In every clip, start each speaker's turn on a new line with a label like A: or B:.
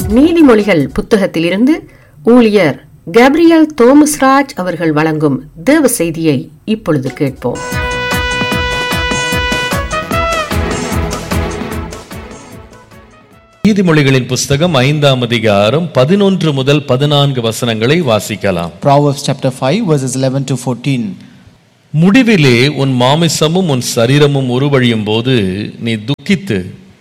A: நீதிமொழிகள் புத்தகத்திலிருந்து ஊழியர் கேப்ரியல் தோமஸ்ராஜ் அவர்கள் வழங்கும் தேவ செய்தியை இப்பொழுது கேட்போம்
B: நீதிமொழிகளின் புஸ்தகம் ஐந்தாம் அதிகாரம் பதினொன்று முதல் பதினான்கு வசனங்களை வாசிக்கலாம்
C: Proverbs chapter 5, verses 11 to 14.
B: முடிவிலே உன் மாமிசமும் உன் சரீரமும் உருவழியும் போது நீ துக்கித்து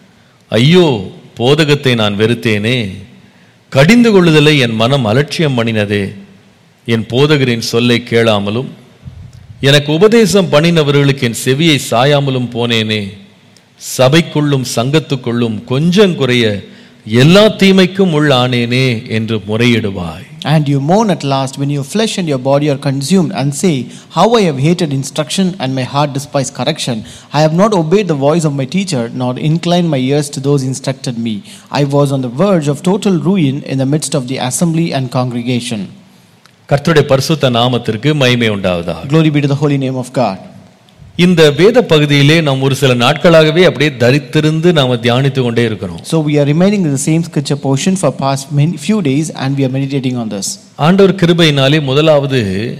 B: ஐயோ போதகத்தை நான் வெறுத்தேனே கடிந்து கொள்ளுதலை என் மனம் அலட்சியம் பண்ணினதே என் போதகரின் சொல்லை கேளாமலும் எனக்கு உபதேசம் பண்ணினவர்களுக்கு என் செவியை சாயாமலும் போனேனே சபைக்குள்ளும் சங்கத்துக்குள்ளும் கொஞ்சம் குறைய எல்லா தீமைக்கும் உள்ளானேனே என்று முறையிடுவாய்
C: And you mourn at last when your flesh and your body are consumed, and say, How I have hated instruction, and my heart despised correction. I have not obeyed the voice of my teacher, nor inclined my ears to those instructed me. I was on the verge of total ruin in the midst of the assembly and congregation.
B: கர்த்தருடைய பரிசுத்த நாமத்திற்கு மகிமை உண்டாவதா
C: Glory be to the holy name of God.
B: இந்த வேத பகுதியிலே நாம் ஒரு சில நாட்களாகவே அப்படியே தரித்திருந்து நாம தியானித்து கொண்டே இருக்கிறோம்
C: So we are remaining in the same scripture portion for past many, few days, and we are meditating on this.
B: ஆண்டவர் கிருபையினாலே முதலாவது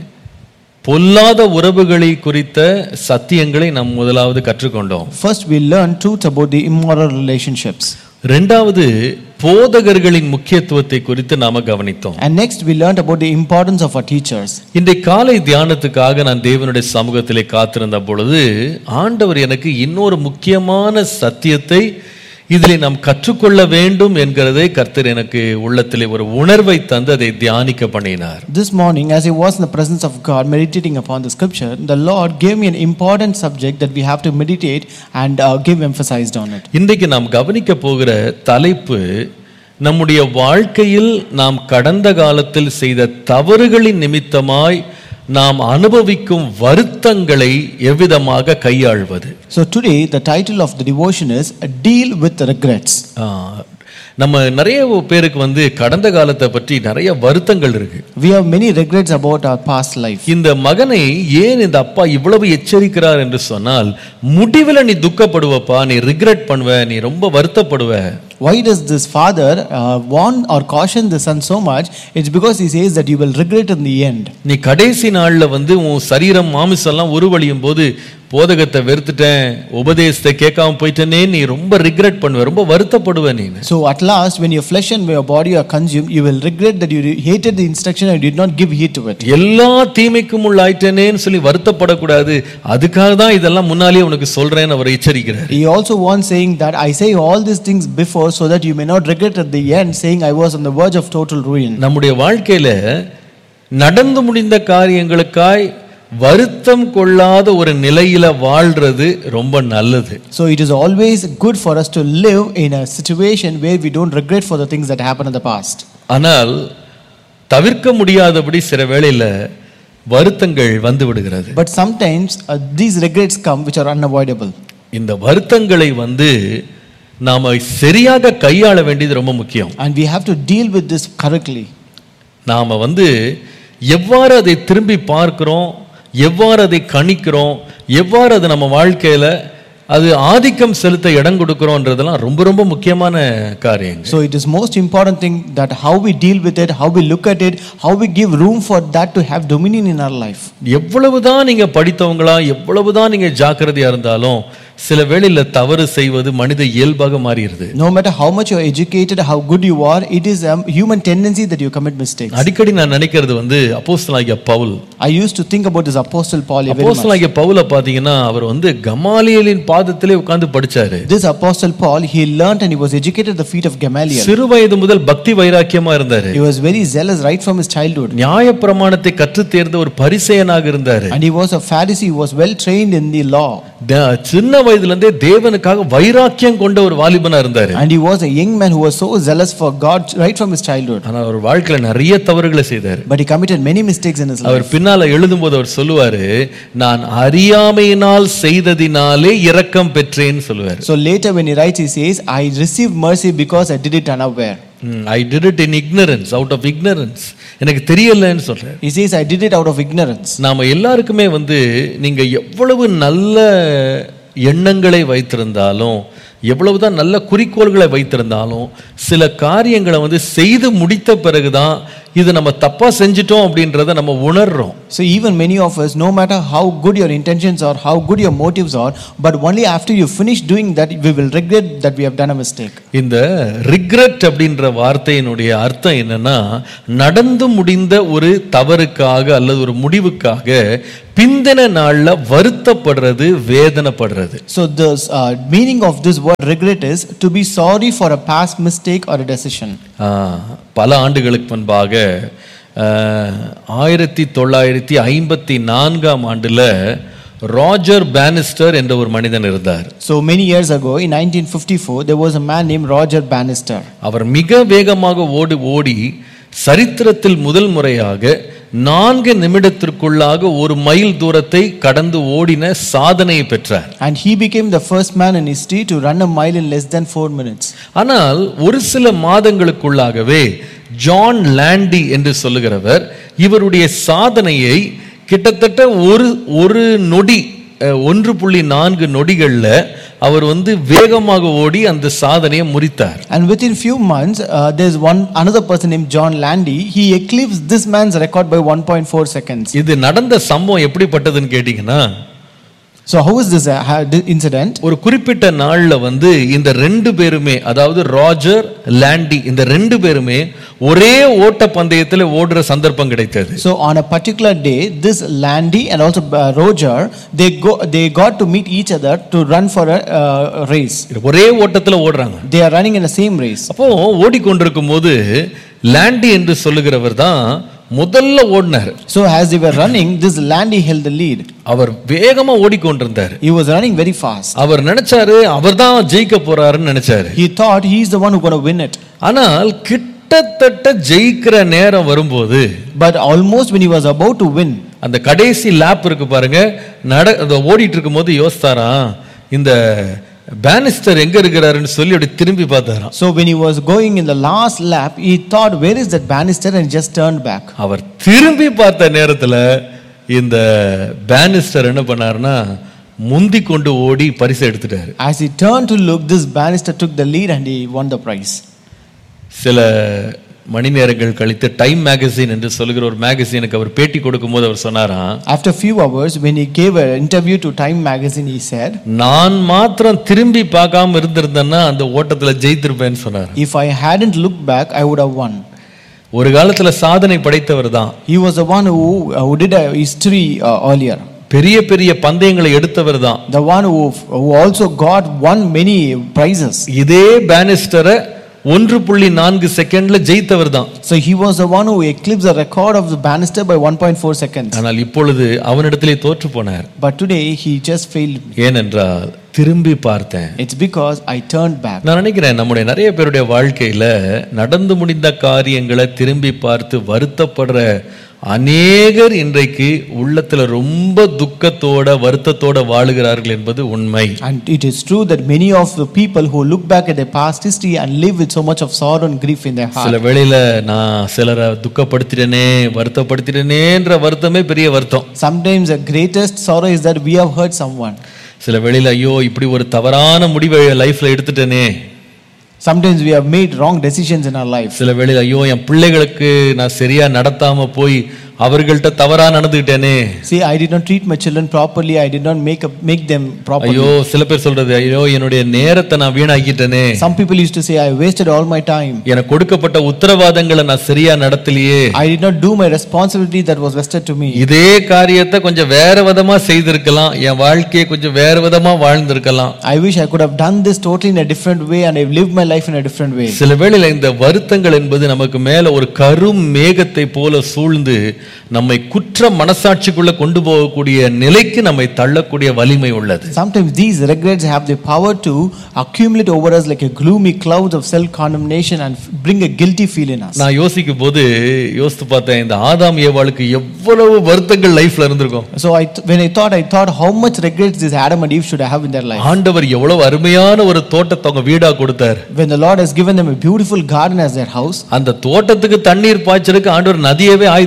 B: பொல்லாத உறவுகளை குறித்த சத்தியங்களை நாம் முதலாவது கற்றுக்கொண்டோம்
C: First, we learn truth about the immoral relationships.
B: ரெண்டாவது போதகர்களின் முக்கியத்துவத்தை குறித்து நாம கவனித்தோம்
C: And next, we learned about the importance of our teachers.
B: இன்றைய காலை தியானத்துக்காக நான் தேவனுடைய சமூகத்திலே காத்திருந்த பொழுது ஆண்டவர் எனக்கு இன்னொரு முக்கியமான சத்தியத்தை இதில் நாம் கற்றுக்கொள்ள வேண்டும் என்கிறதை கர்த்தர் எனக்கு உள்ளத்திலே ஒரு உணர்வை தந்து அதை தியானிக்க பண்ணினார்
C: This morning, as I was in the presence of God meditating upon the scripture, the Lord gave me an important subject that we have to meditate and uh, give emphasized on it.
B: இன்றைக்கு நாம் கவனிக்க போகிற தலைப்பு நம்முடைய வாழ்க்கையில் நாம் கடந்த காலத்தில் செய்த தவறுகளின் நிமித்தமாய் நாம் அனுபவிக்கும் வருத்தங்களை எவ்விதமாக கையாள்வது
C: So, today, the title of the devotion is Deal with Regrets.
B: ஆ, நம்ம நிறைய பேருக்கு வந்து கடந்த காலத்தை பற்றி நிறைய வருத்தங்கள் இருக்கு
C: We have many regrets about our past life.
B: இந்த மகனை ஏன் இந்த அப்பா இவ்வளவு எச்சரிக்கிறார் என்று சொன்னால் முடிவில் நீ துக்கப்படுவப்பா நீ ரிக்ரெட் பண்ணுவ நீ ரொம்ப வருத்தப்படுவ
C: Why does this father uh, warn or caution the son so much? It's because he says that you will regret in the end.
B: நீ கடைசி நாள்ல வந்து உன் சரீரம் மாமிசெல்லாம் உருவழியும் போது போதகத்தை வெறுத்துட்டேன் உபதேசத்தை கேட்காம போயிட்டேனே நீ ரொம்ப ரிக்ரெட் பண்ணுவ ரொம்ப வருத்தப்படுவ நீ
C: So, at last, when your flesh and your body are consumed, you will regret that you hated the instruction and did not give heed to it.
B: எல்லா தீமைக்கும் உள்ளாயிட்டேனேன்னு சொல்லி வருத்தப்படக்கூடாது அதுக்காக தான் இதெல்லாம் முன்னாலேயே உனக்கு சொல்றேன்னு அவர் எச்சரிக்கிறார்
C: He also warns, saying that I say all these things before so that you may not regret at the end, saying I was on the verge of total ruin.
B: நம்முடைய வாழ்க்கையில நடந்து முடிந்த காரியங்களுக்காய் வருத்தம் கொள்ளாத ஒரு நிலையில வாழ்றது ரொம்ப நல்லது
C: So, it is always good for us to live in a situation where we don't regret for the things that happened in the past.
B: ஆனால் தவிர்க்க முடியாதபடி சில வேளையில வருத்தங்கள் வந்து விடுகிறது
C: But sometimes uh, these regrets come which are unavoidable.
B: இந்த வருத்தங்களை வந்து நாம சரியாக கையாள வேண்டியது ரொம்ப முக்கியம்
C: And we have to deal with this correctly.
B: நாம வந்து எவ்வாறு அதை திரும்பி பார்க்கிறோம் எவ்வாறு அதை கணிக்கிறோம் எவ்வாறு அது நம்ம வாழ்க்கையில அது ஆதிக்கம் செலுத்த இடம் கொடுக்கிறோன்றதெல்லாம் ரொம்ப ரொம்ப முக்கியமான காரியங்கள்
C: So, it is most important thing that how we deal with it, how we look at it, how we give room for that to have dominion in our life.
B: எவ்வளவுதான் நீங்க படித்தவங்களா எவ்வளவுதான் நீங்க ஜாக்கிரதையா இருந்தாலும் சில வேளையில தவறு செய்வது மனித இயல்பாக மாறிடுது
C: No matter how much you are educated, how good you are, it is a human tendency that you commit mistakes.
B: அடிக்கடி நான் நினைக்கிறது வந்து அப்போஸ்தலனாகிய Pavul
C: I used to think about this apostle Paul very much.
B: அப்போஸ்தலனாகிய பவுல பாத்தீங்கன்னா அவர் வந்து கமாலியலின் பாதத்திலே உட்கார்ந்து படிச்சாரு
C: This apostle Paul, he learnt and he was educated at the feet of Gamaliel.
B: சிறு வயது முதல் பக்தி வைராக்கியமா இருந்தாரு
C: He was very zealous right from his childhood.
B: நியாய பிரமாணத்தை கற்றுத் தேர்ந்த ஒரு பரிசெயனாக இருந்தாரு
C: And he was a Pharisee, he was well trained in the law.
B: த- சின்ன வயதுல இருந்தே தேவனுக்காக வைராக்கியம் கொண்ட ஒரு வாலிபனா இருந்தாரு
C: And he was a young man who was so zealous for God right from his childhood.
B: ஆனா அவர் வாழ்க்கையில நிறைய தவறுகளை செய்தாரு
C: But he committed many mistakes in his life.
B: அவர் பின்னால எழுதும்போது அவர் சொல்லுவாரு நான் அறியாமையினால் செய்ததினாலே இரக்கம் பெற்றேன்னு சொல்லுவாரு
C: So later when he writes, he says, I received mercy because I did it unaware.
B: I did it in ignorance out of ignorance எனக்கு தெரியலன்னு சொல்றாரு
C: He says, I did it out of ignorance.
B: நாம எல்லாருக்குமே வந்து நீங்க எவ்வளவு நல்ல எண்ணங்களை வைத்திருந்தாலும் எவ்வளவுதான் நல்ல குறிக்கோள்களை வைத்திருந்தாலும் சில காரியங்களை வந்து செய்து முடித்த பிறகுதான் இது நம்ம தப்பா செஞ்சிட்டோம் அப்படின்றத நம்ம உணர்றோம்
C: So even many of us, no matter how good your intentions are, how good your motives are, but only after you finish doing that, we will regret that we have done a mistake.
B: இந்த regret அப்படின்ற வார்த்தையினுடைய அர்த்தம் என்னன்னா நடந்து முடிந்த ஒரு தவறுக்காக அல்லது ஒரு முடிவுக்காக பிந்தின நாள்ல வருத்தப்படுறது வேதனைப்படுறது
C: So the uh, meaning of this word regret is to be sorry for a past mistake or a decision.
B: ஆ, பல ஆண்டுகளுக்கு முன்பாக ஆ, ஆயிரத்தி தொள்ளாயிரத்தி ஐம்பத்தி நான்காம் ஆண்டுல ராஜர் பேனிஸ்டர் என்ற ஒரு மனிதன் இருந்தார்
C: So many years ago, in 1954, there was a man named Roger Bannister.
B: அவர் மிக வேகமாக ஓடி ஓடி சரித்திரத்தில் முதல் முறையாக நான்கு நிமிடத்திற்குள்ளாக ஒரு மைல் தூரத்தை கடந்து ஓடின சாதனையை பெற்றார்
C: And he became the first man in history to run a mile in less than four minutes.
B: ஆனால் ஒரு சில மாதங்களுக்குள்ளாகவே ஜான் லாண்டி என்று சொல்லுகிறவர் இவருடைய சாதனையை கிட்டத்தட்ட ஒரு ஒரு நொடி அஹ், ஒன்று புள்ளி நான்கு நொடிகள்ல அவர் வந்து வேகமாக ஓடி அந்த சாதனையை முறித்தார்
C: And within few months, uh, there's one another person named John Landy. He eclipsed this man's record by 1.4 seconds.
B: இது நடந்த சம்பவம் எப்படிப்பட்டதுன்னு கேட்டீங்கன்னா
C: So how is this uh, ha- this incident?
B: ஒரு குறிப்பிட்ட நாள்ல வந்து இந்த ரெண்டு பேருமே அதாவது ராஜர் லாண்டி இந்த ரெண்டு பேருமே ஒரே ஓட்ட பந்தயத்துல ஓடுற சந்தர்ப்பம் கிடைத்தது
C: So on a particular day, this Landy and also uh, Roger, they go they got to meet each other to run for a uh, race.
B: ஒரே ஓட்டத்துல ஓடுறாங்க
C: They are running in the same race.
B: அப்போ ஓடிக்கொண்டிருக்கும் போது லாண்டி என்று சொல்லுகிறவர் தான் முதல்ல ஓடினார்
C: So as they were running, this Landy held the lead.
B: அவர் வேகமா ஓடிக்கொண்டிருந்தார்
C: He was running very fast.
B: அவர் நினைச்சாரு அவர்தான் ஜெயிக்க போறாருன்னு நினைச்சாரு
C: He thought he is the one who going to win it.
B: ஆனால் கிட்டத்தட்ட ஜெயிக்கிற நேரம் வரும்போது
C: But almost when he was about to win,
B: அந்த கடைசி லேப் இருக்கு பாருங்க நட அந்த ஓடிட்டு இருக்கும்போது யோசித்தாராம் இந்த பேனிஸ்டர் எங்க இருக்கிறாருன்னு சொல்லி அப்படி திரும்பி பார்த்தாராம்
C: so when he was going in the last lap, he thought, "Where is that banister?" and just turned back.
B: அவர் திரும்பி பார்த்த நேரத்துல இந்த பேனிஸ்டர் என்ன பண்ணாருன்னா முந்தி கொண்டு ஓடி பரிசு எடுத்துட்டாரு
C: As he turned to look, this banister took the lead and he won the prize.
B: சில மணி நேரங்கள் கழித்து டைம் மேகசின் என்று சொல்லுகிற ஒரு மேகசினுக்கு அவர் பேட்டி கொடுக்கும்போது அவர் சொன்னாராம்
C: After few hours, when he gave an interview to Time magazine, he said,
B: நான் மாத்திரம் திரும்பி பார்க்காம இருந்திருந்தேன்னா அந்த ஓட்டத்துல ஜெயித்திருப்பேன்னு சொன்னார்
C: "If I hadn't looked back, I would have won."
B: ஒரு காலத்துல சாதனை படைத்தவர் தான்
C: He was the one who, uh, who did a history uh, earlier.
B: பெரிய பெரிய பந்தயங்களை எடுத்தவர் தான்
C: The one who, who also got won many prizes.
B: இதே பேனிஸ்டரை ஒன்று புள்ளி நான்கு செகண்ட்ல ஜெயித்தவர் தான்
C: So he was the one who eclipsed the record of the banister by 1.4 seconds.
B: ஆனால் இப்பொழுது அவனிடத்திலே தோற்று போனார்
C: But today he just failed me.
B: ஏனென்றால் திரும்பி பார்த்தேன்
C: It's because I turned back.
B: நான் நினைக்கிறேன் நம்முடைய நிறைய பேருடைய வாழ்க்கையில நடந்து முடிந்த காரியங்களை திரும்பி பார்த்து வருத்தப்படுற அநேகர் இன்றைக்கு உள்ளத்துல ரொம்ப துக்கத்தோட வருத்தத்தோட வாழுகிறார்கள் என்பது உண்மை
C: And it is true that many of the people who look back at their past history and live with so much of sorrow and grief in their heart.
B: சில வேளையில நான் சிலரை துக்கப்படுத்திட்டேனே வருத்தப்படுத்திட்டேனேன்ற வருத்தமே பெரிய வருத்தம்
C: Sometimes the greatest sorrow is that we have hurt someone.
B: சில வேளையில ஐயோ இப்படி ஒரு தவறான முடிவை லைஃப்ல எடுத்துட்டேனே
C: Sometimes we have made wrong decisions in our life.
B: சில வேளையில ஐயோ என் பிள்ளைகளுக்கு நான் சரியா நடத்தாம போய் அவர்கள்ட்ட தவறா நடந்துக்கிட்டேனே
C: See, I did not treat my children properly. I did not make, up, make them properly.
B: ஐயோ சில பேர் சொல்றது ஐயோ என்னுடைய நேரத்தை நான் வீணாக்கிட்டேனே
C: Some people used to say, I wasted all my time.
B: எனக்கு கொடுக்கப்பட்ட உத்தரவாதங்களை நான் சரியா நடத்தலையே
C: I did not do my responsibility that was vested to me.
B: இதே காரியத்தை கொஞ்சம் வேற விதமா செய்திருக்கலாம் என் வாழ்க்கையை கொஞ்சம் வேற விதமா வாழ்ந்திருக்கலாம்
C: I wish I could have done this totally in a different way and I've lived my life in a different way.
B: சில வேளையில இந்த வருத்தங்கள் என்பது நமக்கு மேல ஒரு கரும் மேகத்தை போல சூழ்ந்து நம்மை குற்ற மனசாட்சிக்குள்ள கொண்டு போகக்கூடிய நிலைக்கு நம்மை தள்ளக்கூடிய வலிமை உள்ளது
C: Sometimes these regrets have the power to accumulate over us like a gloomy cloud of self condemnation and f- bring a guilty feel in us.
B: நான் யோசிக்கும் போது யோசித்து பார்த்தேன் இந்த ஆதாம் ஏவாளுக்கு எவ்வளவு வருத்தங்கள் லைஃப்ல இருந்திருக்கும்
C: So I th- when I thought, I thought how much regrets this Adam and Eve should have in their life.
B: ஆண்டவர் எவ்வளவு அருமையான ஒரு தோட்டத்தை அவங்க வீடா கொடுத்தார்
C: When the Lord has given them a beautiful garden as their house,
B: அந்த தோட்டத்துக்கு தண்ணீர் பாய்ச்சலுக்கு ஆண்டவர் நதியவே ஆயத்தம் பண்ணியிருந்தார்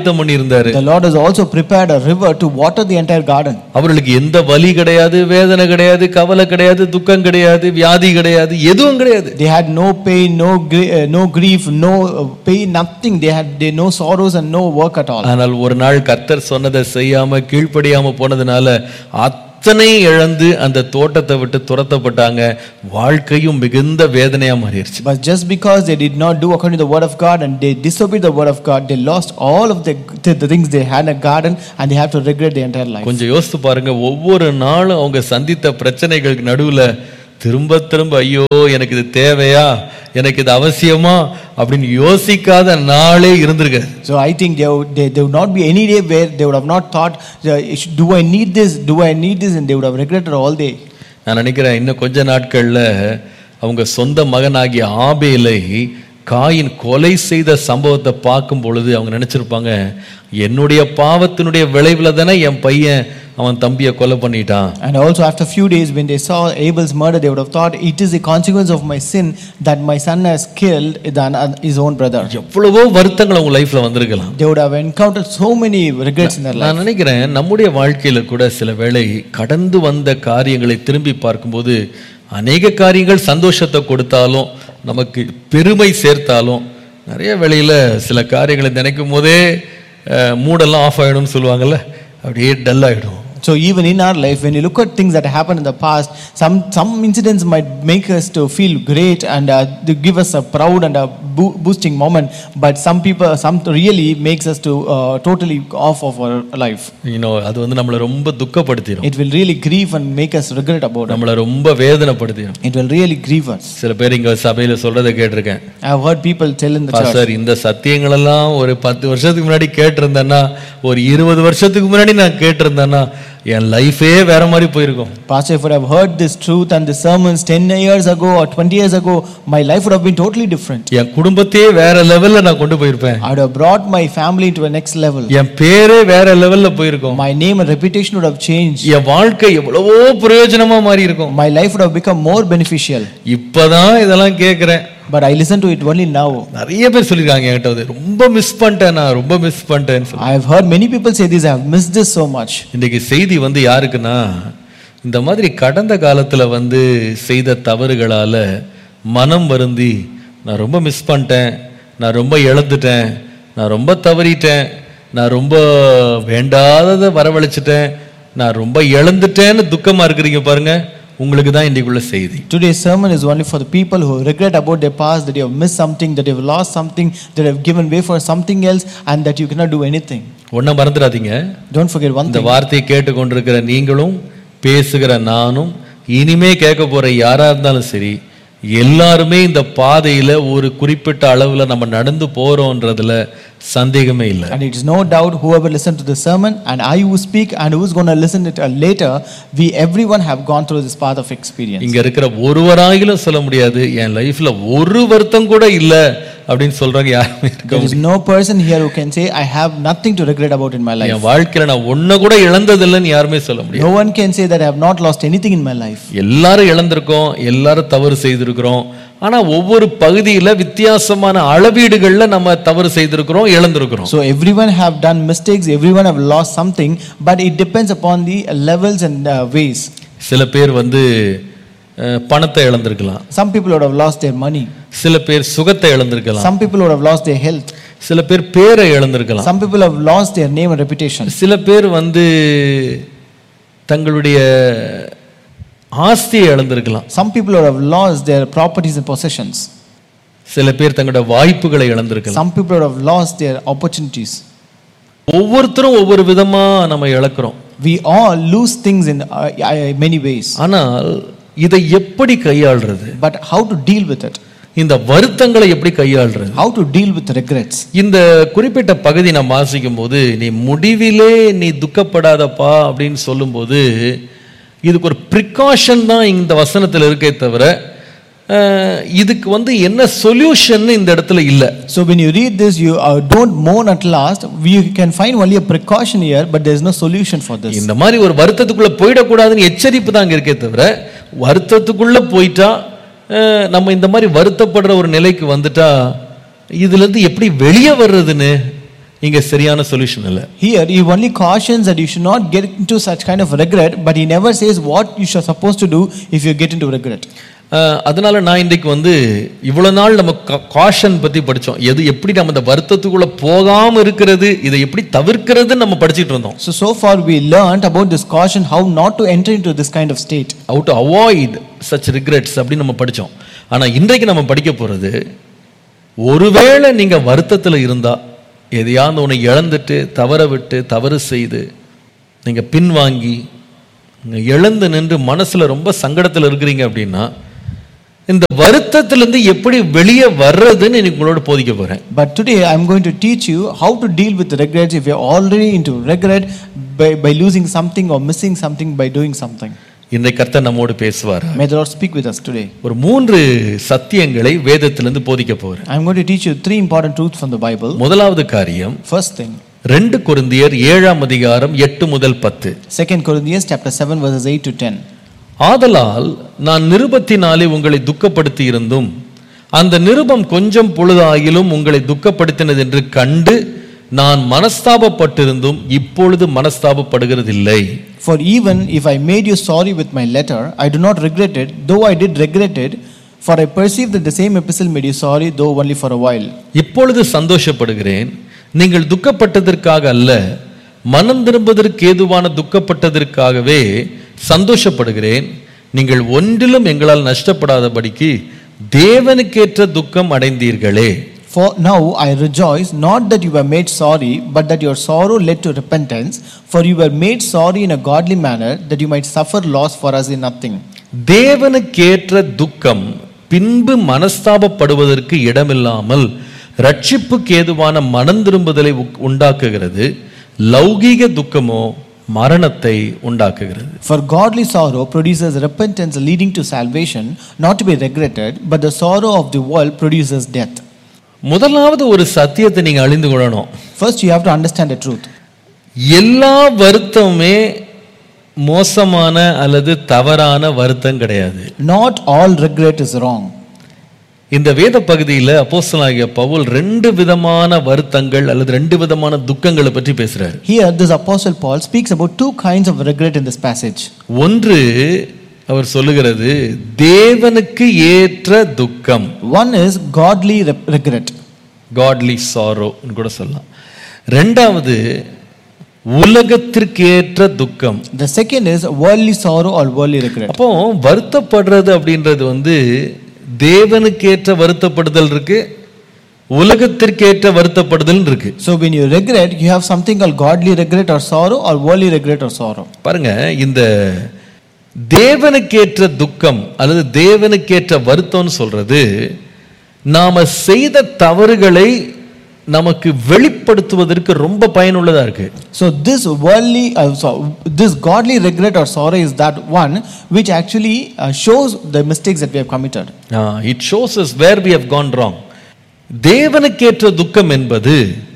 B: வச்சிருந்தாரு
C: The Lord has also prepared a river to water the entire garden.
B: அவர்களுக்கு எந்த வலி கிடையாது வேதனை கிடையாது கவலை கிடையாது துக்கம் கிடையாது வியாதி கிடையாது எதுவும் கிடையாது
C: They had no pain, no gri- uh, no grief, no uh, pain, nothing. They had they no sorrows and no work at all.
B: ஆனால் ஒரு நாள் கர்த்தர் சொன்னதை செய்யாம கீழ்ப்படியாம போனதுனால அத்தனை இழந்து அந்த தோட்டத்தை விட்டு துரத்தப்பட்டாங்க வாழ்க்கையும் மிகுந்த வேதனையா மாறிடுச்சு
C: But just because they did not do according to the word of God and they disobeyed the word of God, they lost all of the, the, the things they had in a garden and they have to regret their entire life.
B: கொஞ்சம் யோசித்து பாருங்க ஒவ்வொரு நாளும் அவங்க சந்தித்த பிரச்சனைகளுக்கு நடுவுல திரும்ப திரும்ப ஐயோ எனக்கு இது தேவையா எனக்கு இது அவசியமா அப்படின்னு யோசிக்காத நாளே இருந்திருக்காது
C: So I think there would, there, there would not be any day where they would have not thought, uh, do I need this? Do I need this? And they would have regretted all day.
B: நான் நினைக்கிறேன் இன்னும் கொஞ்ச நாட்கள்ல அவங்க சொந்த மகனாகிய ஆபேலை coin கொலை செய்த சம்பவத்தை பார்க்கும் பொழுது அவங்க நினைச்சிருப்பாங்க என்னுடைய பாவத்தினுடைய விளைவுல தானே என் பையன் அவன் தம்பியை கொலை பண்ணிட்டான்
C: And also after few days when they saw Abel's murder, they would have thought, it is a consequence of my sin that my son has killed than his own brother.
B: எவ்வளவோ வருத்தங்கள் அவங்க லைஃப்ல வந்திருக்கலாம்
C: They would have encountered so many regrets in their life.
B: நான் நினைக்கிறேன் நம்முடைய வாழ்க்கையில கூட சில வேளை கடந்து வந்த காரியங்களை திரும்பி பார்க்கும்போது அநேக காரியங்கள் சந்தோஷத்தை கொடுத்தாலும் நமக்கு பெருமை சேர்த்தாலும் நிறைய வேளையில சில காரியங்களை நினைக்கும் போதே அஹ், மூடெல்லாம் ஆஃப் ஆயிடும்னு சொல்லுவாங்கல்ல அப்படியே டல் ஆயிடும்
C: So even in our life, when you look at things that happened in the past, some some incidents might make us to feel great and uh, they give us a proud and a bo- boosting moment. But some people, some really makes us to uh, totally off of our life.
B: You know அது வந்து நம்மளை ரொம்ப துக்கப்படுத்திடும்
C: It will really grieve and make us regret about it.
B: நம்மளை ரொம்ப வேதனைப்படுத்திடும்
C: It will really grieve us.
B: சில பேர் இங்க சபையில சொல்றதை கேட்டிருக்கேன்
C: I have heard people tell in the church.
B: Sir இந்த சத்தியங்கள் எல்லாம் ஒரு பத்து வருஷத்துக்கு முன்னாடி கேட்டிருந்தேன்னா ஒரு இருபது வருஷத்துக்கு முன்னாடி நான் கேட்டிருந்தேன்னா என் லைஃபே வேற மாதிரி போயிருக்கும்
C: Pastor, if I would have heard this truth and the sermons 10 years ago or 20 years ago, my life would have been totally different.
B: என் குடும்பத்தையே வேற லெவல்ல நான் கொண்டு போயிருப்பேன்
C: I would have brought my family to a next level.
B: என் பேரே வேற லெவல்ல போயிருக்கும்
C: My name and reputation would have changed.
B: என் வாழ்க்கை எவ்வளவோ பிரயோஜனமா மாறி இருக்கும்
C: My life would have become more beneficial.
B: இப்பதான் இதெல்லாம் கேட்கிறேன்
C: But I listen to it only now.
B: நிறைய பேர் சொல்லியிருக்காங்க என்கிட்ட வந்து ரொம்ப மிஸ் பண்ணிட்டேன் நான் ரொம்ப மிஸ் பண்ணிட்டேன்னு சொல்லி
C: I have heard many people say this, I have missed this so much.
B: இன்னைக்கு செய்தி வந்து யாருக்குன்னா இந்த மாதிரி கடந்த காலத்துல வந்து செய்த தவறுகளால மனம் வருந்தி நான் ரொம்ப மிஸ் பண்ணிட்டேன் நான் ரொம்ப இழந்துட்டேன் நான் ரொம்ப தவறிட்டேன் நான் ரொம்ப வேண்டாததை வரவழைச்சிட்டேன் நான் ரொம்ப இழந்துட்டேன்னு துக்கமா இருக்கிறீங்க பாருங்க உங்களுக்கு தான் இன்னைக்குள்ள செய்தி
C: Today's sermon is only for the people who regret about their past, that you have missed something, that you have lost something, that you have given way for something else, and that you cannot do anything.
B: ஒன்றை மறந்துடாதீங்க
C: Don't forget one
B: இந்த
C: thing.
B: வார்த்தையை கேட்டுக்கொண்டிருக்கிற நீங்களும் பேசுகிற நானும் இனிமே கேட்க போற யாரா இருந்தாலும் சரி எல்லாருமே இந்த பாதையில ஒரு குறிப்பிட்ட அளவுல நம்ம நடந்து போறோன்றதுல சந்தேகமே இல்லை
C: And it is no doubt whoever listened to the sermon and I who speak and who is going to listen it uh, later, we everyone have gone through this path of experience.
B: இங்க இருக்கிற ஒருவராகிலும் சொல்ல முடியாது என் லைஃப்ல ஒரு வருத்தம் கூட இல்ல அப்படின்னு சொல்றாங்க யாருமே இருக்க
C: There is no person here who can say, I have nothing to regret about in my life.
B: என் வாழ்க்கையில நான் ஒன்ன கூட இழந்ததில்லைன்னு யாருமே சொல்ல முடியாது
C: No one can say that I have not lost anything in my life.
B: எல்லாரும் இழந்திருக்கோம் எல்லாரும் தவறு செய்திருக்கிறோம் ஆனா ஒவ்வொரு பகுதியில வித்தியாசமான அளவீடுகள்ல நம்ம தவறு செய்திருக்கிறோம் இழந்திருக்கிறோம்
C: So everyone have done mistakes, everyone have lost something, but it depends upon the levels and uh, ways.
B: சில பேர் வந்து அஹ், பணத்தை இழந்திருக்கலாம்
C: Some people would have lost their money.
B: சில பேர் சுகத்தை இழந்திருக்கலாம்
C: Some people would have lost their health.
B: சில பேர் பேரை இழந்திருக்கலாம்
C: Some people have lost their name and reputation.
B: சில பேர் வந்து தங்களுடைய ஆஸ்தியை இழந்திருக்கலாம்
C: Some people would have lost their properties and possessions.
B: சில பேர் தங்களுடைய வாய்ப்புகளை இழந்திருக்கலாம்
C: Some people would have lost their opportunities.
B: ஒவ்வொருத்தரும் ஒவ்வொரு விதமா நம்ம இழக்கிறோம்
C: We all lose things in uh, uh, many ways.
B: ஆனால் இதை எப்படி கையாள்றது
C: But how to deal with it?
B: இந்த வருத்தங்களை எப்படி கையாள்றது
C: How to deal with regrets?
B: இந்த குறிப்பிட்ட பகுதி நான் வாசிக்கும் போது நீ முடிவிலே நீ துக்கப்படாதப்பா அப்படின்னு சொல்லும்போது இதுக்கு ஒரு ப்ரிகாஷன் தான் இந்த வசனத்தில் இருக்கே தவிர அஹ், இதுக்கு வந்து என்ன சொல்யூஷன் இந்த இடத்துல இல்லை
C: So when you read this, you uh, don't mourn at last. We can find only a precaution here, but there is no solution for this.
B: இந்த மாதிரி ஒரு வருத்தத்துக்குள்ள போயிடக்கூடாதுன்னு எச்சரிப்பு தான் அங்க இருக்கே தவிர வருத்தத்துக்குள்ள போயிட்டா அஹ், நம்ம இந்த மாதிரி வருத்தப்படுற ஒரு நிலைக்கு வந்துட்டா இதுல இருந்து எப்படி வெளியே வர்றதுன்னு இங்க சரியான சொல்யூஷன் இல்ல
C: Here, he only cautions that you should not get into such kind of regret, but he never says what you are supposed to do if you get into regret.
B: அஹ், அதனால நான் இன்றைக்கு வந்து இவ்வளவு நாள் நம்ம காஷன் பத்தி படிச்சோம் எது எப்படி நம்ம இந்த வருத்தத்துக்குள்ள போகாம இருக்கிறது இதை எப்படி தவிர்க்கிறதுன்னு நம்ம படிச்சிட்டு இருந்தோம்
C: So, so far we learnt about this caution, how not to enter into this kind of state.
B: how to avoid such regrets அப்படின்னு நம்ம படிச்சோம் ஆனா இன்றைக்கு நம்ம படிக்க போறது ஒருவேளை நீங்க வருத்தத்துல இருந்தா எதையாவது ஒன்று இழந்துட்டு தவற விட்டு தவறு செய்து நீங்க பின்வாங்கி நீங்க இழந்து நின்று மனசுல ரொம்ப சங்கடத்துல இருக்கிறீங்க அப்படின்னா இந்த வருத்தத்திலிருந்து எப்படி வெளியே வர்றதுன்னு இன்னைக்கு உங்களோட போதிக்க போறேன்
C: But today I am going to teach you how to deal with regrets if you are already into regret by, by losing something or missing something by doing something.
B: இன்றைக்கு கர்த்தர் நம்மோடு பேசுவார்
C: May the Lord speak with us today.
B: ஒரு மூன்று சத்தியங்களை வேதத்திலிருந்து போதிக்க போறேன்
C: I am going to teach you three important truths from the Bible.
B: முதலாவது காரியம்
C: First thing,
B: ரெண்டு கொரிந்தியர் ஏழாம் அதிகாரம் எட்டு முதல் பத்து
C: 2 Corinthians chapter 7 verses 8 to 10.
B: ஆதலால் நான் நிருபத்தினாலே உங்களை துக்கப்படுத்தி இருந்தும் அந்த நிருபம் கொஞ்சம் பொழுதாயிலும் உங்களை துக்கப்படுத்தினது என்று கண்டு நான் மனஸ்தாபப்பட்டிருந்தும் இப்பொழுது மனஸ்தாபப்படுகிறதில்லை
C: For even if I made you sorry with my letter, I do not regret it, though I did regret it, for I perceive that the same epistle made you sorry, though only for a while.
B: இப்பொழுது சந்தோஷப்படுகிறேன் நீங்கள் துக்கப்பட்டதற்காக அல்ல மனம் திரும்புவதற்கு ஏதுவான துக்கப்பட்டதற்காகவே சந்தோஷப்படுகிறேன் நீங்கள் ஒன்றிலும் எங்களால் நஷ்டப்படாதபடிக்கு தேவனுக்கேற்ற துக்கம் அடைந்தீர்களே
C: For now I rejoice, not that you were made sorry, but that your sorrow led to repentance, for you were made sorry in a godly manner, that you might suffer loss for us in nothing.
B: தேவனுக்கேற்ற துக்கம் பின்பு மனஸ்தாபப்படுவதற்கு இடமில்லாமல் ரட்சிப்புக்கு ஏதுவான மனம் திரும்புதலை உ- உண்டாக்குகிறது லௌகீக துக்கமோ மரணத்தை உண்டாக்குகிறது
C: For godly sorrow produces repentance leading to salvation, not to be regretted, but the sorrow of the world produces death.
B: முதலாவது ஒரு சத்தியத்தை நீங்க அழிந்து கொள்ளணும்
C: First, you have to understand the truth.
B: எல்லா வருத்தமுமே மோசமான அல்லது தவறான வருத்தம் கிடையாது
C: Not all regret is wrong.
B: இந்த வேத பகுதியில் அப்போஸ்தலனாகிய பவுல் ரெண்டு விதமான வருத்தங்கள் அல்லது ரெண்டு விதமான துக்கங்களை பற்றி பேசுறாரு
C: Here, this apostle Paul speaks about two kinds of regret in this passage.
B: ஒன்று அவர் சொல்லுகிறது தேவனுக்கு ஏற்ற துக்கம்
C: One is godly re- regret.
B: Godly sorrow கூட சொல்லலாம் ரெண்டாவது உலகத்திற்கு ஏற்ற துக்கம்
C: The second is worldly sorrow or worldly regret.
B: அப்போ வருத்தப்படுறது அப்படின்றது வந்து தேவனுக்கேற்ற வருத்தப்படுதல் இருக்கு உலகத்திற்கேற்ற வருத்தப்படுதல் இருக்கு
C: So, when you regret, you have something called godly regret or sorrow, or worldly regret or sorrow.
B: பாருங்க இந்த தேவனுக்கேற்ற துக்கம் அல்லது தேவனுக்கேற்ற வருத்தம்னு சொல்றது நாம செய்த தவறுகளை நமக்கு வெளிப்படுத்துவதற்கு ரொம்ப பயனுள்ளதா இருக்கு
C: So, this worldly, uh, so this godly regret or sorrow is that one which actually uh, shows the mistakes that we have committed.
B: It shows us where we have gone wrong தேவனுக்கேற்ற துக்கம் என்பது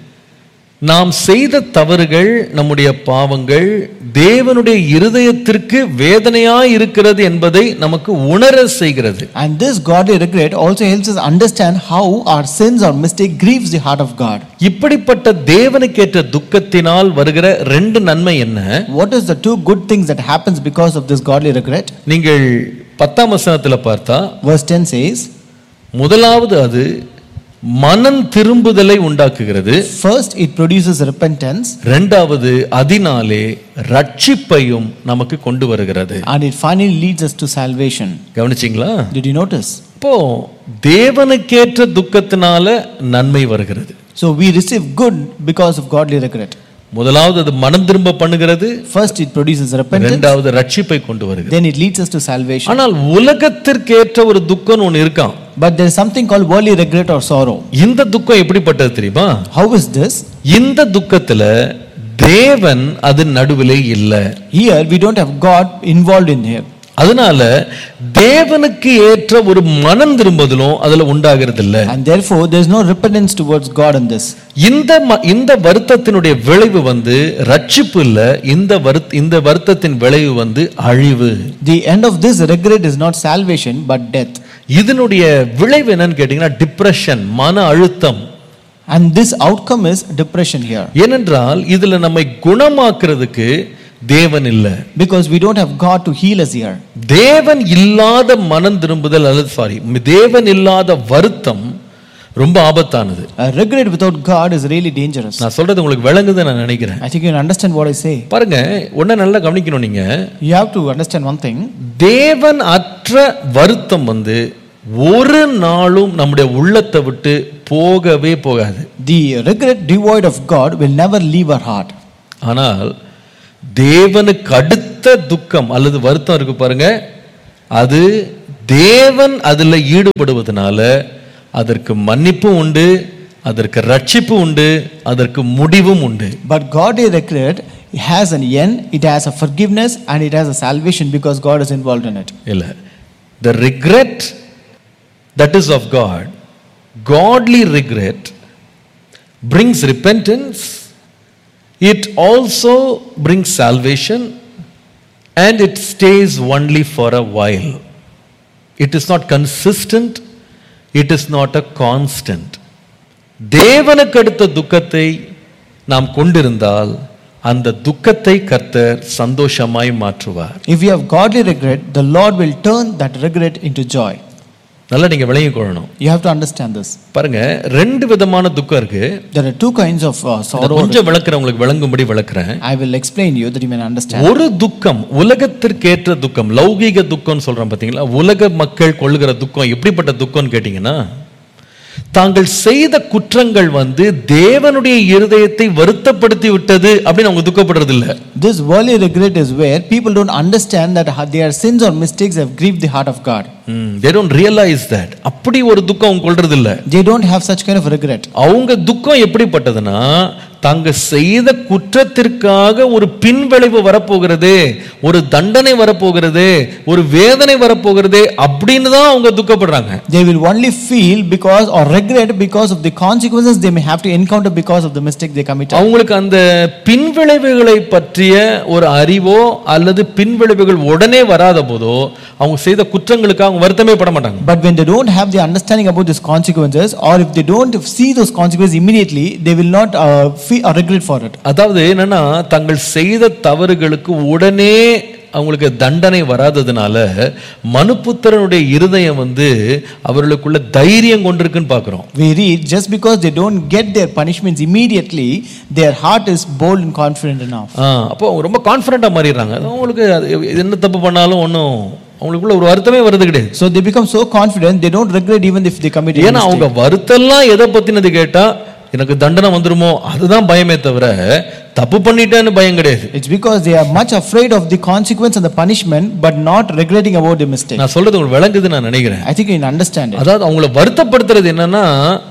B: நாம் செய்த தவறுகள் நம்முடைய பாவங்கள் தேவனுடைய இருதயத்திற்கு வேதனையாய் இருக்கிறது என்பதை நமக்கு உணர செய்கிறது
C: And this godly regret also helps us understand how our sins or mistake grieves the heart of God.
B: இப்படிப்பட்ட தேவனுக்கேற்ற துக்கத்தினால் வருகிற ரெண்டு நன்மை என்ன
C: What is the two good things that happens because of this godly regret?
B: நீங்கள் பத்தாம் வசனத்துல பார்த்தா
C: Verse 10 says,
B: முதலாவது அது மனம் திரும்புதலை உண்டாக்குகிறது
C: First, it produces repentance
B: ரெண்டாவது அதனாலே ரட்சிப்பையும் நமக்கு கொண்டு வருகிறது
C: and it finally leads us to salvation.
B: கவனிச்சிங்களா
C: Did you notice?
B: இப்போ தேவனுக்கேற்ற துக்கத்தினால நன்மை வருகிறது
C: So, we receive good because of godly regret.
B: முதலாவது அது மனம் திரும்ப பண்ணுகிறது
C: First, it produces repentance,
B: ரெண்டாவது ரட்சிப்பை கொண்டு வருகிறது
C: then it leads us to salvation.
B: ஆனால் உலகத்திற்கேற்ற ஒரு துக்கம் ஒன்று இருக்கான்
C: But there is something called worldly regret or sorrow.
B: இந்த துக்கம் எப்படிப்பட்டது தெரியுமா
C: How is this?
B: இந்த துக்கத்துல தேவன் அது நடுவிலே இல்லை
C: Here, we don't have God involved in here.
B: அதனால தேவனுக்கு ஏற்ற ஒரு மனம் திரும்புதலும் அதுல உண்டாகிறது இல்ல
C: And therefore, there is no repentance towards God in this.
B: இந்த ம- இந்த வருத்தத்தினுடைய விளைவு வந்து ரட்சிப்பு இல்ல இந்த வருத் இந்த வருத்தத்தின் விளைவு வந்து அழிவு
C: The end of this regret is not salvation but death.
B: இதனுடைய விளைவு என்னன்னு கேட்டீங்கன்னா டிப்ரெஷன் மன அழுத்தம்
C: And this outcome is depression here.
B: ஏனென்றால் இதுல நம்மை குணமாக்குறதுக்கு தேவன் இல்ல
C: Because we don't have God to heal us here.
B: தேவன் இல்லாத மனம் திரும்புதல் அல்லது சாரி தேவன் இல்லாத வருத்தம் ரொம்ப ஆபத்தானது
C: A regret without God is really dangerous.
B: நான் சொல்றது உங்களுக்கு விளங்குது நான் நினைக்கிறேன்
C: I think you can understand what I say.
B: பாருங்க ஒன்ன நல்லா கவனிக்கணும் நீங்க
C: You have to understand one thing.
B: தேவன் அற்ற வருத்தம் வந்து ஒரு நாளும் நம்முடைய உள்ளத்தை விட்டு போகவே போகாது
C: The regret devoid of God will never leave our heart.
B: ஆனால் தேவனுக்கு அடுத்த துக்கம் அல்லது வருத்தம் இருக்கு பாருங்க அது தேவன் அதுல ஈடுபடுவதனால அதற்கு மன்னிப்பும் உண்டு அதற்கு ரட்சிப்பு உண்டு அதற்கு முடிவும் உண்டு
C: But godly regret has an end, it has a forgiveness, and it has a salvation because God is involved in it.
B: இல்ல the regret that is of God godly regret brings repentance it also brings salvation and it stays only for a while it is not consistent it is not a constant தேவனுக்கு அடுத்த துக்கத்தை நாம் கொண்டிருந்தால் அந்த துக்கத்தை கர்த்தர் சந்தோஷமாய் மாற்றுவார்
C: If we have godly regret, the Lord will turn that regret into joy.
B: நல்லா நீங்க விளங்கிக் கொள்ளணும்
C: You have to understand this.
B: பாருங்க ரெண்டு விதமான துக்கம் இருக்கு
C: There are two kinds of uh,
B: இதை
C: sorrow.
B: கொஞ்சம் விளக்குறேன் உங்களுக்கு விளங்கும்படி விளக்குறேன்
C: I will explain you that you may understand.
B: ஒரு துக்கம் உலகத்திற்கேற்ற துக்கம் லௌகீக துக்கம்னு சொல்றோம் பாத்தீங்களா உலக மக்கள் கொள்ளுகிற துக்கம் எப்படிப்பட்ட துக்கம்னு கேட்டீங்கன்னா தாங்கள் செய்த குற்றங்கள் வந்து தேவனுடைய இருதயத்தை வருத்தப்படுத்தி விட்டது அப்படின்னு அவங்க துக்கப்படுறது இல்ல
C: This worldly regret is where people don't understand that ha- their sins or mistakes have grieved the heart of God.
B: They don't realise that அப்படி ஒரு துக்கம் அவங்க கொள்றது இல்ல
C: They don't have such kind of regret.
B: அவங்க துக்கம் எப்படிப்பட்டதுன்னா தாங்க செய்த குற்றத்திற்காக ஒரு பின்விளைவு வரப்போகிறதே ஒரு தண்டனை வரப்போகிறதே ஒரு வேதனை வரப்போகிறதே அப்படின்னு தான் அவங்க துக்கப்படுறாங்க
C: They will only feel because or regret because of the consequences they may have to encounter because of the mistake they committed.
B: அவங்களுக்கு அந்த பின்விளைவுகளை பற்றிய ஒரு அறிவோ அல்லது பின்விளைவுகள் உடனே வராத போதோ அவங்க செய்த குற்றங்களுக்கு அவங்க வருத்தமே பட மாட்டாங்க
C: But when they don't have the understanding about these consequences, or if they don't see those consequences immediately, they will not uh, feel or regret for it.
B: அதாவது என்னன்னா தங்கள் செய்த தவறுகளுக்கு உடனே அவங்களுக்கு தண்டனை வராததுனால மனுப்புத்திரனுடைய இருதயம் வந்து அவர்களுக்குள்ள தைரியம் கொண்டிருக்குன்னு பார்க்கிறோம்
C: We read just because they don't get their punishments immediately, their heart is bold and confident enough.
B: ஆ, அப்போ அவங்க ரொம்ப கான்ஃபிடென்ட்டாக மாறிடுறாங்க அது அவங்களுக்கு அது என்ன தப்பு பண்ணாலும் ஒன்றும் அவங்களுக்குள்ள ஒரு வருத்தமே வருது கிடையாது
C: So they become so confident, they don't regret even if they commit a
B: ஏன்னா அவங்க
C: mistake.
B: வருத்தம்லாம் எதை பத்தினது கேட்டா எனக்கு தண்டனை வந்துருமோ அதுதான் பயமே தவிர தப்பு பண்ணிட்டேன்னு பயம் கிடையாது
C: It's because they are much afraid of the consequence and the punishment, but not regretting about the mistake.
B: நான் சொல்றது உங்களுக்கு விளங்குது நான் நினைக்கிறேன்
C: I think you can understand it.
B: அதாவது அவங்கள வருத்தப்படுத்துறது என்னன்னா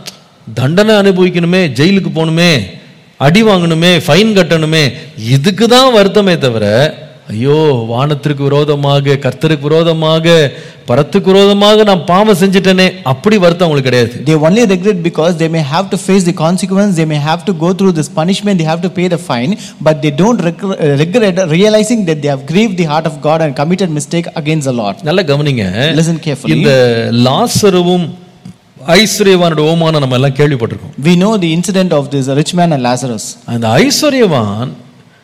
B: தண்டனை அனுபவிக்கணுமே ஜெயிலுக்கு போகணுமே அடி வாங்கணுமே ஃபைன் கட்டணுமே இதுக்கு தான் வருத்தமே தவிர ஐயோ வானத்திற்கு விரோதமாக கர்த்தருக்கு விரோதமாக பரத்துக்கு விரோதமாக நான் பாவம் செஞ்சுட்டேனே அப்படி வருத்தம் அவங்களுக்கு கிடையாது
C: They only regret because they may have to face the consequence, they may have to go through this punishment, they have to pay the fine, but they don't reg- uh, regret realizing that they have grieved the heart of God and committed mistake against the Lord.
B: நல்லா கவனிங்க
C: Listen carefully.
B: இந்த லாசருவும் ஐஸ்வர்யவானோட ஓமானம் நம்ம எல்லாம் கேள்விப்பட்டிருக்கோம்
C: We know the incident of this rich man and Lazarus.
B: அந்த ஐஸ்வர்யவான்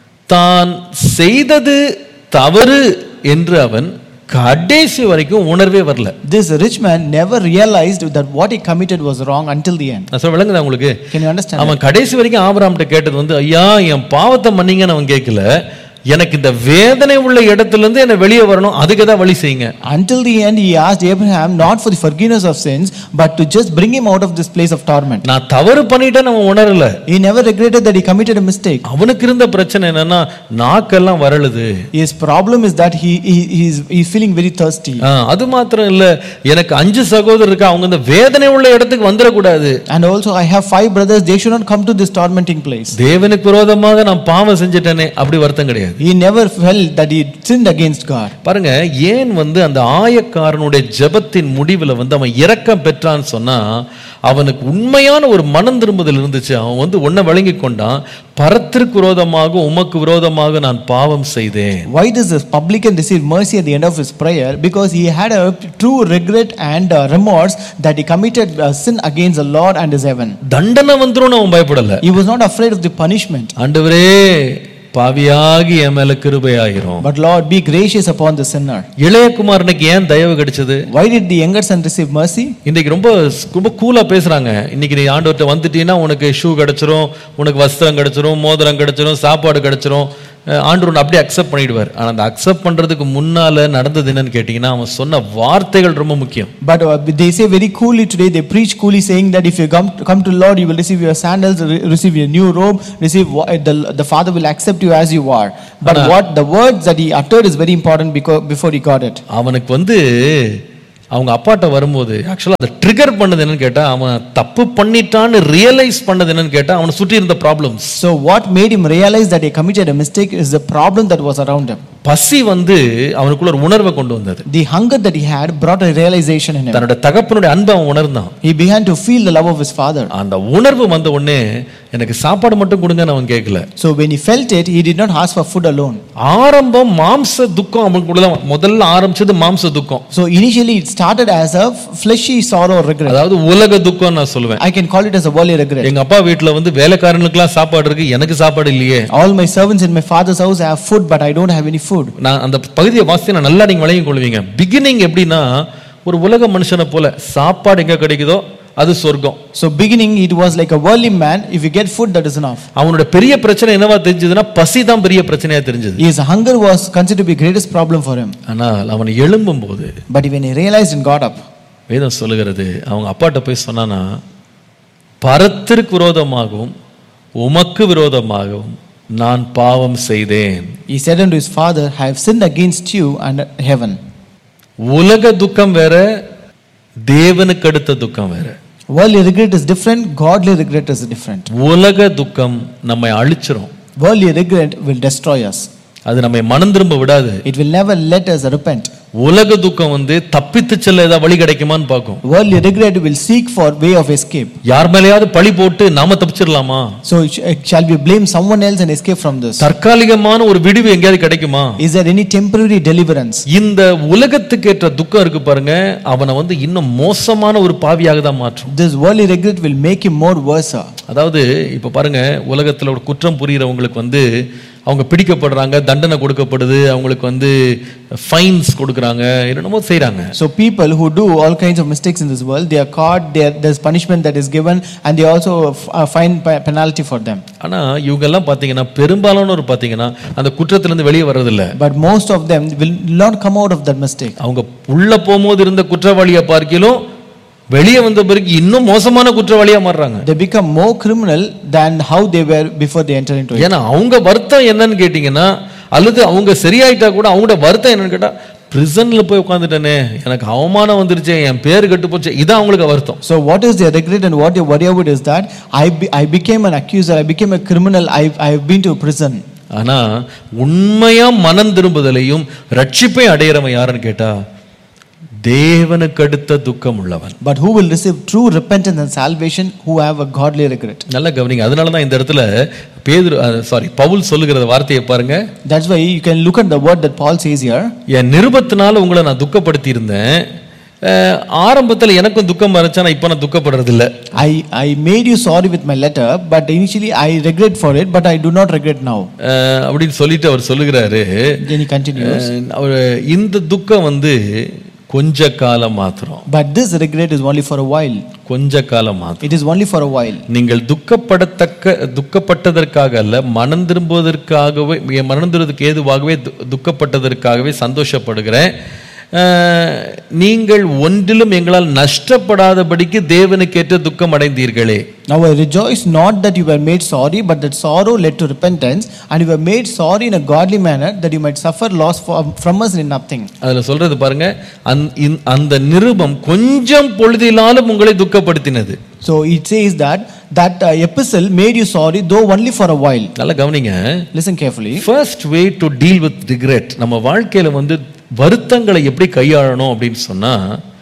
B: தான் செய்தது தவறு என்று அவன் கடைசி வரைக்கும் உணர்வே வரல
C: This rich man never realized that what he committed was wrong until the end.
B: நான் சொல்ல விளங்குதா உங்களுக்கு
C: Can you understand?
B: அவன் கடைசி வரைக்கும் ஆபிரகாம்கிட்ட கேட்டது வந்து ஐயா என் பாவத்தை மன்னிங்கன்னு அவன் கேட்கல எனக்கு இந்த வேதனை உள்ள இடத்துல இருந்து என்ன வெளியே வரணும் அதுக்கு தான் வழி செய்யுங்க
C: Until the end, he asked Abraham not for the forgiveness of sins, but to just bring him out of this place of torment.
B: நான் தவறு பண்ணிட்டேன்னு அவன் உணரல
C: He never regretted that he committed a mistake.
B: அவனுக்கு இருந்த பிரச்சனை என்னன்னா நாக்கெல்லாம் வரலுது
C: His problem is that he, he he's, he's feeling very thirsty.
B: ஆ, அது மாத்திரம் இல்ல எனக்கு அஞ்சு சகோதரர் இருக்கா அவங்க இந்த வேதனை உள்ள இடத்துக்கு வந்துடக்கூடாது
C: And also, I have five brothers, they should not come to this tormenting place.
B: தேவனுக்கு விரோதமாக நான் பாவம் செஞ்சுட்டேனே அப்படி வருத்தம் கிடையாது
C: He never felt that he sinned against God.
B: பாருங்க ஏன் வந்து அந்த ஆயக்காரனுடைய ஜெபத்தின் முடிவுல வந்து அவன் இரக்கம் பெற்றான்னு சொன்னா அவனுக்கு உண்மையான ஒரு மனம் திரும்புதல் இருந்துச்சு அவன் வந்து உன்னை வழங்கி கொண்டான் பரத்திற்கு விரோதமாக உமக்கு விரோதமாக நான் பாவம் செய்தேன்
C: Why does this publican receive mercy at the end of his prayer? Because he had a true regret and uh, remorse that he committed uh, sin against the Lord and his heaven.
B: தண்டனை வந்துரும் அவன் பயப்படல
C: He was not afraid of the punishment.
B: ஆண்டவரே பாவியாகி என் மேல கிருபையாயிரும்
C: But Lord, be gracious upon the sinner.
B: இளையகுமாரனுக்கு ஏன் தயவு கிடைச்சது
C: Why did the younger son receive mercy?
B: இன்னைக்கு ரொம்ப ரொம்ப கூலா பேசுறாங்க இன்னைக்கு நீ ஆண்டவர்கிட்ட வந்துட்டீங்கன்னா உனக்கு ஷூ கிடைச்சிரும் உனக்கு வஸ்திரம் கிடைச்சிரும் மோதிரம் கிடைச்சிரும் சாப்பாடு கிடைச்சிரும் அஹ் ஆண்டவர் உன்னை அப்படியே அக்செப்ட் பண்ணிடுவார் ஆனா அந்த அக்செப்ட் பண்றதுக்கு முன்னால நடந்தது என்னன்னு கேட்டீங்கன்னா அவன் சொன்ன வார்த்தைகள் ரொம்ப முக்கியம்
C: But uh, they say very coolly today, they preach coolly saying that if you come, come to Lord, you will receive your sandals, re- receive your new robe, receive wha- the, the Father will accept you as you are. But what the words that he uttered is very important because before he got it.
B: அவனுக்கு வந்து அவங்க அப்பாட்ட வரும்போது ஆக்சுவலாக அதை trigger பண்ணது என்னன்னு கேட்டா அவன் தப்பு பண்ணிட்டான்னு ரியலைஸ் பண்ணது என்னன்னு கேட்டா அவனை சுற்றி இருந்த problems
C: So what made him realize that he committed a mistake is the problem that was around him.
B: பசி வந்து அவனுக்குள்ள ஒரு உணர்வை கொண்டு வந்தது
C: The hunger that he had brought a realization in him.
B: தன்னோட தகப்பனுடைய அன்பை அவன் உணர்ந்தான்
C: He began to feel the love of his father.
B: அந்த உணர்வு வந்த உடனே எனக்கு சாப்பாடு மட்டும் கொடுங்கன்னு அவன் கேட்கல
C: So when he felt it, he did not ask for food alone.
B: ஆரம்பம் மாம்ச துக்கம் அவனுக்குள்ள தான் முதல்ல ஆரம்பிச்சது மாம்ச துக்கம்
C: So initially it started as a fleshy sorrow or regret.
B: அதாவது உலக துக்கம் நான் சொல்லுவேன்
C: I can call it as a worldly regret.
B: எங்க அப்பா வீட்டுல வந்து வேலைக்காரனுக்குலாம் சாப்பாடு இருக்கு எனக்கு சாப்பாடு இல்லையே
C: All my servants in my father's house have food, but I don't have any food.
B: நான் அந்த பகுதியை வாசித்து நான் நல்லா நீங்க வழங்கி கொள்வீங்க பிகினிங் எப்படின்னா ஒரு உலக மனுஷனை போல சாப்பாடு எங்க கிடைக்குதோ அது சொர்க்கம்
C: So beginning it was like a worldly man. If you get food, that is enough.
B: அவனோட பெரிய பிரச்சனை என்னவா தெரிஞ்சதுன்னா பசி தான் பெரிய பிரச்சனையா தெரிஞ்சது
C: His hunger was considered to be greatest problem for him.
B: ஆனால் அவன் எழும்பும் போது
C: But when he realized and got up,
B: வேதம் சொல்லுகிறது அவங்க அப்பாட்ட போய் சொன்னானா பரத்திற்கு விரோதமாகவும் உமக்கு விரோதமாகவும் நான் பாவம் செய்தேன்
C: he said unto his father, I have sinned against you and heaven.
B: உலக துக்கம் வேற தேவனுக்கு அடுத்த துக்கம் வேற
C: Worldly regret is different, godly regret is different.
B: உலக துக்கம் நம்மை அழிச்சிரும்
C: Worldly regret will destroy us.
B: அது நம்மை மனம் திரும்ப விடாது
C: It will never let us repent.
B: உலக துக்கம் வந்து தப்பித்து செல்ல ஏதாவது வழி கிடைக்குமான்னு பார்க்கும்
C: Worldly regret will seek for way of escape.
B: யார் மேலேயாவது பழி போட்டு நாம தப்பிச்சிடலாமா
C: So sh- shall we blame someone else and escape from this?
B: தற்காலிகமான ஒரு விடிவு எங்கேயாவது கிடைக்குமா
C: Is there any temporary deliverance?
B: இந்த உலகத்துக்கு ஏற்ற துக்கம் இருக்கு பாருங்க அவனை வந்து இன்னும் மோசமான ஒரு பாவியாக தான் மாற்றும்
C: This worldly regret will make him more worse.
B: அதாவது இப்ப பாருங்க உலகத்துல ஒரு குற்றம் புரிகிறவங்களுக்கு வந்து அவங்க பிடிக்கப்படுறாங்க தண்டனை கொடுக்கப்படுது அவங்களுக்கு வந்து ஃபைன்ஸ் கொடுக்குறாங்க என்னென்னமோ செய்றாங்க
C: So people who do all kinds of mistakes in this world, they are caught. There, there's punishment that is given, and they also f- uh, find pe- penalty for them.
B: ஆனா இவங்க எல்லாம் பாத்தீங்கன்னா பெரும்பாலானோர் பாத்தீங்கன்னா அந்த குற்றத்துல இருந்து வெளியே வர்றதில்ல
C: But most of them will not come out of that mistake.
B: அவங்க உள்ள போகும்போது இருந்த குற்றவாளியை பார்க்கிலும் வெளியே வந்த பிறகு இன்னும் மோசமான குற்றவாளியா மாறுறாங்க
C: They become more criminal than how they were before they enter into it.
B: ஏன்னா அவங்க வருத்தம் என்னன்னு கேட்டீங்கன்னா அல்லது அவங்க சரியாயிட்டா கூட அவங்களோட வருத்தம் என்னன்னு கேட்டா பிரிசன்ல போய் உட்காந்துட்டேனே எனக்கு அவமானம் வந்துருச்சே என் பேர் கெட்டு போச்சு இதான் அவங்களுக்கு வருத்தம்
C: So what is their regret and what they worry about is that I, be, I became an accuser, I became a criminal, I, I've been to prison.
B: ஆனா உண்மையா மனம் திரும்புதலையும் ரட்சிப்பை அடையிறவன் யாருன்னு கேட்டா தேவனுக்கு அடுத்த துக்கம் உள்ளவன்
C: But who will receive true repentance and salvation who have a godly regret?
B: நல்ல கவனிங்க அதனால தான் இந்த இடத்துல பேதுரு சாரி பவுல் சொல்லுகிற வார்த்தையை பாருங்க
C: That's why you can look at the word that Paul says here.
B: என் நிருபத்தினால உங்களை நான் துக்கப்படுத்தி இருந்தேன் ஆரம்பத்தில் எனக்கும் துக்கம் வரச்சா நான் இப்போ நான் துக்கப்படுறது இல்ல
C: I, I made you sorry with my letter, but initially I regret for it, but I do not regret now.
B: அஹ், அப்படின்னு சொல்லிட்டு அவர் சொல்லுகிறாரு
C: Then he continues.
B: அஹ், அவர் இந்த துக்கம் வந்து கொஞ்ச காலம் மாத்திரம்
C: But this regret is only for a while.
B: கொஞ்ச காலம் மாத்திரம்
C: It is only for a while.
B: நீங்கள் துக்கப்படத்தக்க துக்கப்பட்டதற்காக அல்ல மனம் திரும்புவதற்காகவே மனம் திரும்புவதற்கு ஏதுவாகவே து- துக்கப்பட்டதற்காகவே சந்தோஷப்படுகிறேன் அஹ், நீங்கள் ஒன்றிலும் எங்களால் நஷ்டப்படாதபடிக்கு தேவனுக்கேற்ற துக்கம் அடைந்தீர்களே
C: Now I rejoice not that you were made sorry, but that sorrow led to repentance, and you were made sorry in a godly manner, that you might suffer loss for, from us in nothing.
B: அதுல சொல்றது பாருங்க அந்த இந்த- அந்த நிருபம் கொஞ்சம் பொழுதிலாலும் உங்களை துக்கப்படுத்தினது
C: So it says that that uh, epistle made you sorry, though only for a while.
B: நல்லா கவனிங்க
C: Listen carefully.
B: First way to deal with regret நம்ம வாழ்க்கையில வந்து வருத்தங்களை எப்படி கையாளணும் அப்படின்னு சொன்னா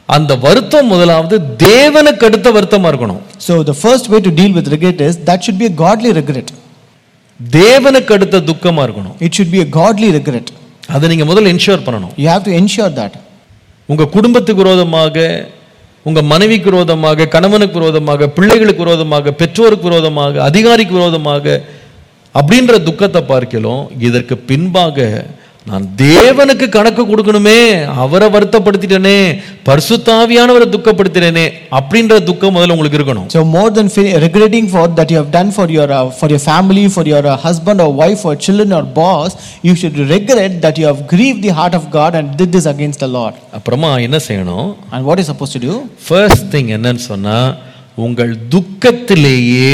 B: அந்த வருத்தம் முதலாவது தேவனுக்கு அடுத்த வருத்தமா இருக்கணும்
C: So the first way to deal with regret is that should be a godly regret.
B: தேவனுக்கு அடுத்த துக்கமா இருக்கணும்
C: It should be a godly regret.
B: அதை நீங்க முதல்ல இன்ஷூர் பண்ணணும்
C: You have to ensure that.
B: உங்க குடும்பத்துக்கு விரோதமாக உங்க மனைவிக்கு விரோதமாக கணவனுக்கு விரோதமாக பிள்ளைகளுக்கு விரோதமாக பெற்றோருக்கு விரோதமாக அதிகாரிக்கு விரோதமாக அப்படின்ற துக்கத்தை பார்க்கலாம் இதற்கு பின்பாக நான் தேவனுக்கு கணக்கு கொடுக்கணுமே அவரை வருத்தப்படுத்திட்டேனே பரிசுத்தாவியானவரை துக்கப்படுத்திட்டேனே அப்படின்ற துக்கம் முதல்ல உங்களுக்கு இருக்கணும்
C: So more than fe- regretting for that you have done for your uh, for your family, for your uh, husband or wife or children or boss, you should regret that you have grieved the heart of God and did this against the Lord.
B: அப்புறமா என்ன செய்யணும்
C: And what is supposed to do?
B: First thing என்னன்னு சொன்னா உங்கள் துக்கத்திலேயே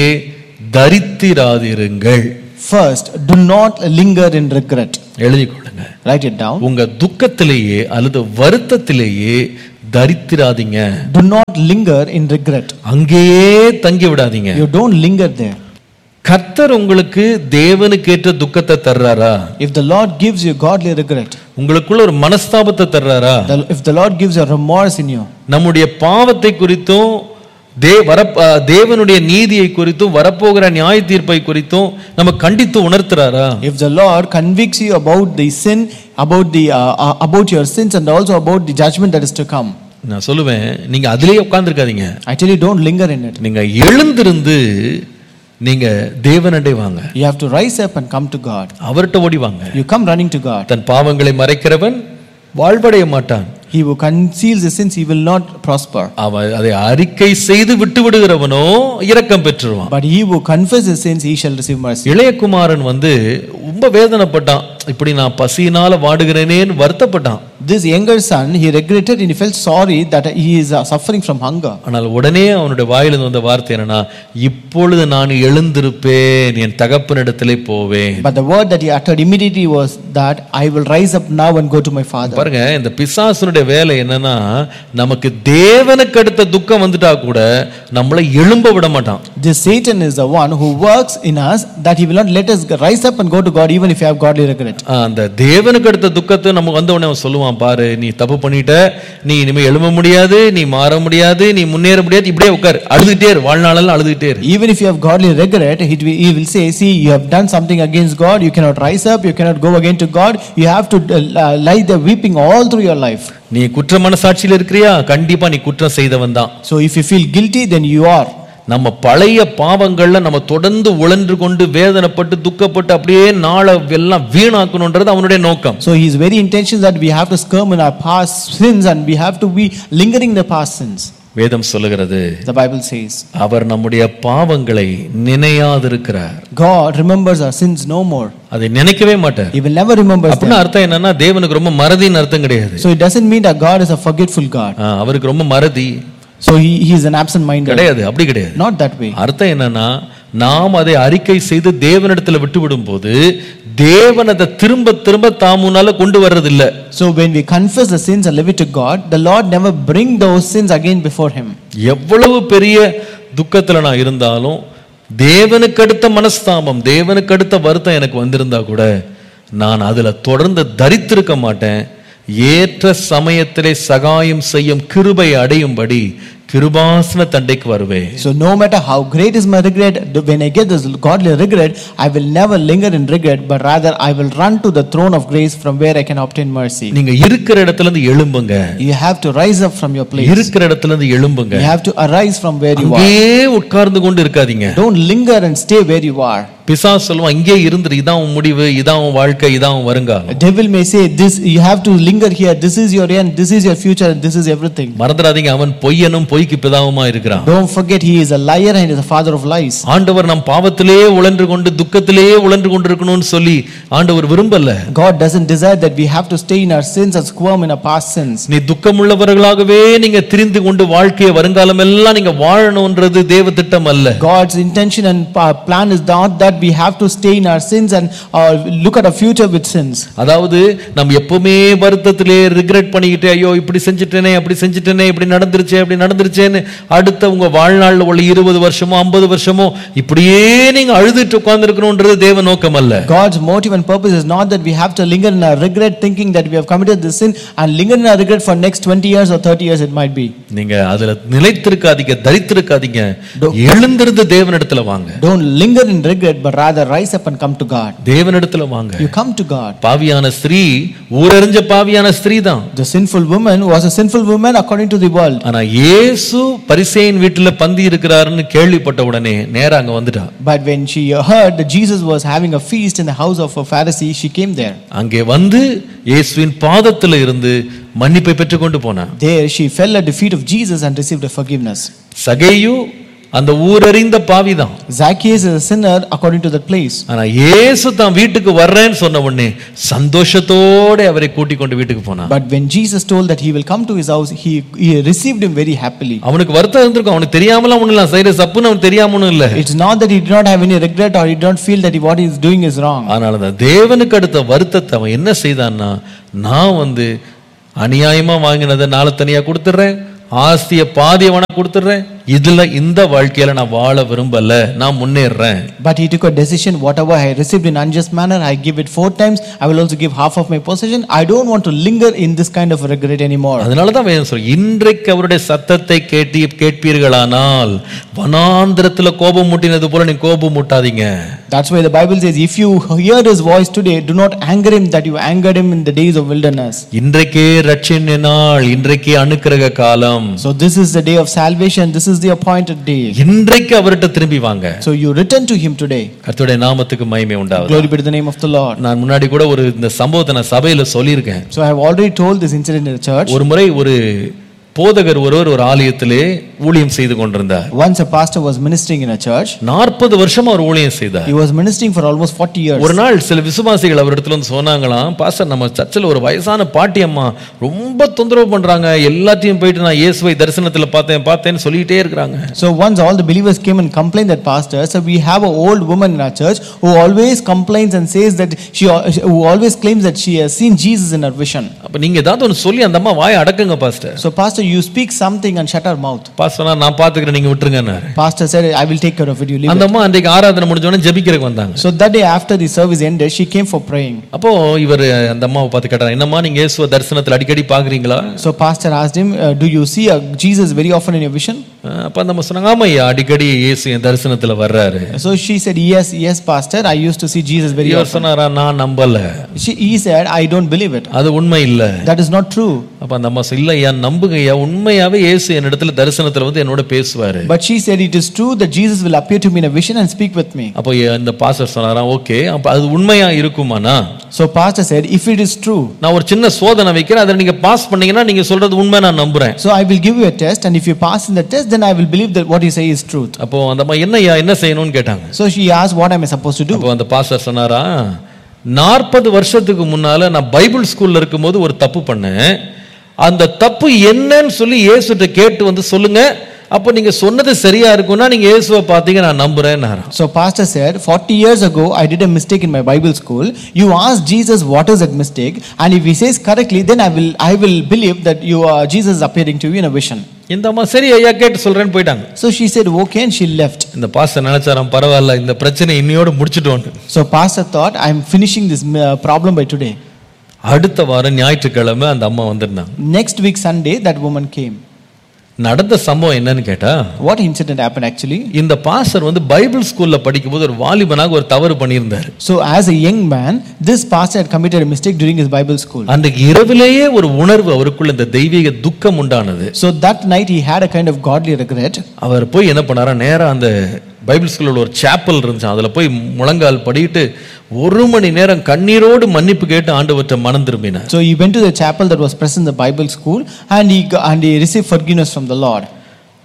B: தரித்திராதிருங்கள்
C: First, do not linger in regret.
B: எழுதிக் கொள்ளுங்க
C: Write it down.
B: உங்க துக்கத்திலேயே அல்லது வருத்தத்திலேயே தரித்திராதீங்க
C: Do not linger in regret.
B: அங்கேயே தங்கி விடாதீங்க
C: You don't linger there.
B: கர்த்தர் உங்களுக்கு தேவனுக்கேற்ற துக்கத்தை தர்றாரா
C: If the Lord gives you godly regret,
B: உங்களுக்குள்ள ஒரு மனஸ்தாபத்தை தர்றாரா
C: the, if the Lord gives you remorse in you,
B: நம்முடைய பாவத்தை குறித்தும் தே வர தேவனுடைய நீதியை குறித்தும் வரப்போகிற நியாய தீர்ப்பை குறித்தும் நம்ம கண்டித்து உணர்த்துறாரா
C: if the Lord convicts you about the sin, about the uh, uh, about your sins, and also about the judgment that is to come,
B: நான் சொல்லுவேன் நீங்க அதிலேயே உட்கார்ந்துருக்காதீங்க
C: I tell you, don't linger in it.
B: நீங்க எழுந்திருந்து நீங்க தேவனண்டை வாங்க
C: You have to rise up and come to God.
B: அவர்கிட்ட ஓடி வாங்க
C: You come running to God.
B: தன் பாவங்களை மறைக்கிறவன் வாழ்வடைய மாட்டான்
C: He who conceals his sins, he will not prosper.
B: அவன் அதை அறிக்கை செய்து விட்டு விடுகிறவனோ இரக்கம் பெற்றுருவான்
C: But he who confesses his sins, he shall receive mercy.
B: இளையகுமாரன் வந்து ரொம்ப வேதனைப்பட்டான் இப்படி நான் பசியினால வாடுகிறேனேன்னு வருத்தப்பட்டான்
C: This younger son, he regretted and he felt sorry that he is uh, suffering from hunger.
B: ஆனால் உடனே அவனுடைய வாயிலிருந்து வந்த வார்த்தை என்னன்னா இப்பொழுது நான் எழுந்திருப்பேன் என் தகப்பனிடத்திலே போவேன்
C: But the word that he uttered immediately was that I will rise up now and go to my father.
B: பாருங்க இந்த பிசாசனுடைய வேலை என்னன்னா நமக்கு தேவனுக்கு அடுத்த துக்கம் வந்துட்டா கூட நம்மளை எழும்ப விட மாட்டான்
C: This Satan is the one who works in us that he will not let us rise up and go to God even if you have godly regret.
B: ஆ, அந்த தேவனுக்கு அடுத்த துக்கத்தை நம்ம வந்த உடனே அவன் சொல்லுவான் பாரு நீ தப்பு பண்ணிட்ட நீ இனிமே எழும்ப முடியாது நீ மாற முடியாது நீ முன்னேற முடியாது இப்படியே உட்கார் அழுதுகிட்டே இரு வாழ்நாளெல்லாம் அழுதுகிட்டே இரு
C: Even if you have godly regret, he will, he will say, See, you have done something against God, you cannot rise up, you cannot go again to God, you have to uh, lie there weeping all through your life.
B: நீ குற்ற மனசாட்சியில் இருக்கிறியா கண்டிப்பா நீ குற்றம் செய்தவன் தான்
C: So if you feel guilty, then you are.
B: நம்ம பழைய பாவங்கள்ல நம்ம தொடர்ந்து உழன்று கொண்டு வேதனைப்பட்டு துக்கப்பட்டு அப்படியே நாளை எல்லாம் வீணாக்கணுன்றது அவனுடைய நோக்கம்
C: So his very intention that we have to skirm in our past sins and we have to be lingering in the past sins.
B: வேதம் சொல்லுகிறது
C: The Bible says,
B: அவர் நம்முடைய பாவங்களை நினையாதிருக்கிறார்
C: God remembers our sins no more.
B: அதை நினைக்கவே மாட்டார்
C: He will never remember them.
B: அப்படின்னு அர்த்தம் என்னன்னா தேவனுக்கு ரொம்ப மறதின்னு அர்த்தம் கிடையாது
C: So it doesn't mean that God is a forgetful God.
B: ஆ, அவருக்கு ரொம்ப மறதி
C: So he, he is an absent minded.
B: கிடையாது அப்படி கிடையாது
C: Not that way.
B: அர்த்தம் என்னன்னா நாம் அதை அறிக்கை செய்து தேவனிடத்துல விட்டு விடும்போது தேவன் அதை திரும்ப திரும்ப தாம் முன்னால கொண்டு வர்றதில்ல
C: So when we confess the sins and leave it to God, the Lord never bring those sins again before him.
B: எவ்வளவு பெரிய துக்கத்துல நான் இருந்தாலும் தேவனுக்கு அடுத்த மனஸ்தாபம் தேவனுக்கு அடுத்த வருத்தம் எனக்கு வந்திருந்தா கூட நான் அதுல தொடர்ந்து தரித்திருக்க மாட்டேன் ஏற்ற சமயத்திலே சகாயம் செய்யும் கிருபை அடையும்படி கிருபாசன தண்டைக்கு வருவேன்
C: So no matter how great is my regret, the- when I get this godly regret, I will never linger in regret, but rather I will run to the throne of grace from where I can obtain mercy.
B: நீங்க இருக்கிற இடத்துல இருந்து எழும்புங்க
C: You have to rise up from your place.
B: இருக்கிற இடத்துல இருந்து எழும்புங்க
C: You have to arise from where you are.
B: அங்கேயே உட்கார்ந்து கொண்டு இருக்காதீங்க
C: Don't linger and stay where you are.
B: பிசா சொல்லுவான் இங்கே இருந்துரு இதான் உன் முடிவு இதான் உன் வாழ்க்கை இதான் உன் வருங்காலம்
C: A devil may say, This you have to linger here, this is your end, this is your future, and this is everything.
B: மறந்துடாதீங்க அவன் பொய்யனும் பொய்க்கு பிதாவுமா இருக்கிறான்
C: Don't forget he is a liar and is a father of lies.
B: ஆண்டவர் நம் பாவத்திலேயே உழன்று கொண்டு துக்கத்திலேயே உழன்று கொண்டு இருக்கணும்னு சொல்லி ஆண்டவர் விரும்பல
C: God doesn't desire that we have to stay in our sins and squirm in our past sins.
B: நீ துக்கமுள்ளவர்களாகவே நீங்க திரிந்து கொண்டு வாழ்க்கையை வருங்காலம் எல்லாம் நீங்க வாழணும்ன்றது தேவ திட்டம் அல்ல
C: God's intention and pa- plan is not that that we have to stay in our sins and uh, look at our future with sins.
B: அதாவது நம்ம எப்பவுமே வருத்தத்திலே ரிக்ரெட் பண்ணிக்கிட்டு ஐயோ இப்படி செஞ்சுட்டேனே அப்படி செஞ்சுட்டேனே இப்படி நடந்துருச்சே அப்படி நடந்துருச்சேன்னு அடுத்த உங்க வாழ்நாள்ல உள்ள இருபது வருஷமோ ஐம்பது வருஷமோ இப்படியே நீங்க அழுதுட்டு உட்கார்ந்துருக்கணும்ன்றது தேவ நோக்கம் அல்ல
C: God's motive and purpose is not that we have to linger in our regret thinking that we have committed this sin and linger in our regret for next 20 years or 30 years it might be.
B: நீங்க அதுல நிலைத்திருக்காதீங்க தரித்திருக்காதீங்க எழுந்திருந்து தேவனிடத்துல வாங்க
C: Don't linger in regret but rather rise up and come to God.
B: தேவனிடத்துல வாங்க
C: You come to God.
B: பாவியான ஸ்திரீ ஊரறிஞ்ச பாவியான ஸ்திரீ தான்
C: The sinful woman was a sinful woman according to the world.
B: ஆனா இயேசு பரிசேயின் வீட்டுல பந்தி இருக்கிறாருன்னு கேள்விப்பட்ட உடனே நேரா அங்க வந்துட்டா
C: But when she heard that Jesus was having a feast in the house of a Pharisee, she came there.
B: அங்கே வந்து இயேசுவின் பாதத்துல இருந்து மன்னிப்பை பெற்றுக்கொண்டு போனான்
C: There she fell at the feet of Jesus and received a forgiveness.
B: சகேயு அந்த ஊரறிந்த பாவிதான்
C: Zacchaeus is a sinner according to that place.
B: ஆனா இயேசு தான் வீட்டுக்கு வர்றேன்னு சொன்ன உடனே சந்தோஷத்தோட அவரை கூட்டிக் கொண்டு வீட்டுக்கு போனான்
C: But when Jesus told that he will come to his house, he, he received him very happily.
B: அவனுக்கு வருத்தம் இருந்திருக்கும் அவனுக்கு தெரியாமலாம் ஒண்ணும் இல்ல செய்யற தப்புன்னு அவனுக்கு தெரியாம ஒண்ணும் இல்ல
C: It's not that he did not have any regret or he did not feel that he, what he is doing is wrong.
B: ஆனால் அந்த தேவனுக்கு அடுத்த வருத்தத்தை அவன் என்ன செய்தான்னா நான் வந்து அநியாயமா வாங்கினதை நாளை தனியா கொடுத்துட்றேன் ஆஸ்திய பாதியை வேணா கொடுத்துட்றேன் இதுல இந்த வாழ்க்கையில நான் வாழ விரும்பல நான் முன்னேறுறேன்
C: But he took a decision whatever I received in unjust manner, I give it four times. I will also give half of my possession. I don't want to linger in this kind of regret anymore.
B: அதனாலதான் வேணும் சொல்ற இன்றைக்கு அவருடைய சத்தத்தை கேட்டி கேட்பீர்களானால் வனாந்திரத்துல கோபம் மூட்டினது போல நீ கோபம் மூட்டாதீங்க
C: That's why the Bible says, if you hear his voice today, do not anger him that you angered him in the days of wilderness.
B: இன்றைக்கே ரட்சண நாள் இன்றைக்கே அனுக்கிரக காலம்
C: So this is the day of salvation. This is the appointed day.
B: இன்றைக்கு அவர்கிட்ட திரும்பி வாங்க
C: So you return to him today.
B: கர்த்தருடைய நாமத்துக்கு மகிமை உண்டாகுது
C: Glory be to the name of the Lord.
B: நான் முன்னாடி கூட ஒரு இந்த சம்பவத்தை நான் சபையில சொல்லியிருக்கேன்
C: So I have already told this incident in the church.
B: ஒரு முறை ஒரு போதகர் ஒருவர் ஒரு ஆலயத்திலே ஊழியம் செய்து கொண்டிருந்தார்
C: Once a pastor was ministering in a church.
B: நாற்பது வருஷம் அவர் ஊழியம் செய்தார்
C: He was ministering for almost 40 years.
B: ஒரு நாள் சில விசுவாசிகள் அவரிடத்துல வந்து சொன்னாங்களாம் பாஸ்டர் நம்ம சர்ச்சில் ஒரு வயசான பாட்டி அம்மா ரொம்ப தொந்தரவு பண்றாங்க எல்லாத்தையும் போயிட்டு நான் இயேசுவை தரிசனத்துல பார்த்தேன் பார்த்தேன்னு சொல்லிட்டே இருக்கிறாங்க
C: So once all the believers came and complained that pastor, so we have a old woman in our church who always complains and says that she who always claims that she has seen Jesus in her vision.
B: அப்ப நீங்க ஏதாவது ஒன்று சொல்லி அந்த அம்மா வாயை அடக்குங்க pastor
C: So pastor, you speak something and shut her mouth.
B: Pastor நான் பாத்துக்கிறேன் நீங்க விட்டுருங்கன்னாரு
C: Pastor said, I will take care of it. You leave
B: அந்த
C: it.
B: அம்மா அன்றைக்கு ஆராதனை முடிஞ்ச உடனே ஜெபிக்கிறதுக்கு வந்தாங்க
C: So that day after the service ended, she came for praying.
B: அப்போ இவர் அந்த அம்மாவை பார்த்து கேட்டார் என்னம்மா நீங்க இயேசுவ தரிசனத்தில் அடிக்கடி பாக்குறீங்களா
C: So pastor asked him, uh, Do you see uh, Jesus very often in your vision?
B: அஹ் அப்ப அந்த அம்மா சொன்னாங்க ஆமா ஐயா அடிக்கடி இயேசு என் தரிசனத்துல வர்றாரு
C: So she said, Yes, yes, pastor. I used to see Jesus very
B: இவர்
C: often.
B: சொன்னாரா நான் நம்பல
C: She, he said, I don't believe it.
B: அது உண்மை இல்ல
C: That is not true.
B: அப்ப அந்த அம்மா சொல்ல இல்ல ஐயா நம்புங்க ஐயா உண்மையாவே இயேசு என்னிடத்துல தரிசனத்துல வந்து என்னோட பேசுவாரு
C: But she said, It is true that Jesus will appear to me in a vision and speak with me.
B: அப்போ இந்த பாஸ்டர் சொன்னாராம் ஓகே அப்ப அது உண்மையா இருக்குமாண்ணா
C: So pastor said, If it is true,
B: நான் ஒரு சின்ன சோதனை வைக்கிறேன் அதை நீங்க பாஸ் பண்ணீங்கன்னா நீங்க சொல்றது உண்மை நான் நம்புறேன்
C: so I will give you a test, and if you pass in the test, then I will believe that what you say is truth.
B: அப்போ அந்த அம்மா என்ன ஐயா என்ன செய்யணும்னு கேட்டாங்க
C: So she asked, What am I supposed to do?
B: அப்போ அந்த பாஸ்டர் சொன்னாரா நாற்பது வருஷத்துக்கு முன்னால நான் பைபிள் ஸ்கூல்ல இருக்கும்போது ஒரு தப்பு பண்ணேன் அந்த தப்பு என்னன்னு சொல்லி இயேசுட்ட கேட்டு வந்து சொல்லுங்க அப்போ நீங்க சொன்னது சரியா இருக்கும்னா நீங்க இயேசுவை பார்த்தீங்க நான் நம்புறேன்னாராம்
C: So pastor said, 40 years ago, I did a mistake in my Bible school. You asked Jesus, What is that mistake? And if he says correctly, then I will, I will believe that you are, Jesus is appearing to you in a vision.
B: இந்த அம்மா சரி ஐயா கேட்டு சொல்றேன்னு போயிட்டாங்க
C: So she said, Okay, and she left.
B: இந்த pastor நினைச்சாராம் பரவாயில்ல இந்த பிரச்சனை இன்னையோட முடிச்சிட்டோன்னு
C: So pastor thought, I'm finishing this uh, problem by today.
B: அடுத்த வாரம் ஞாயிற்றுக்கிழமை அந்த அம்மா வந்திருந்தாங்க
C: Next week, Sunday, that woman came.
B: நடந்த சம்பவம் என்னன்னு கேட்டா
C: What incident happened actually?
B: இந்த பாஸ்டர் வந்து பைபிள் ஸ்கூல்ல படிக்கும்போது ஒரு வாலிபனாக ஒரு தவறு பண்ணியிருந்தார்
C: So, as a young man, this pastor had committed a mistake during his Bible school.
B: அன்றைக்கு இரவிலேயே ஒரு உணர்வு அவருக்குள்ள இந்த தெய்வீக துக்கம் உண்டானது
C: So, that night he had a kind of godly regret.
B: அவர் போய் என்ன பண்ணாரா நேரா அந்த பைபிள் ஸ்கூலில் ஒரு சேப்பல் இருந்துச்சு அதில் போய் முழங்கால் படிட்டு ஒரு மணி நேரம் கண்ணீரோடு மன்னிப்பு கேட்டு ஆண்டவற்றை மனம் திரும்பினார்
C: So, he went to the chapel that was present in the Bible school and he, go- and he received forgiveness from the Lord.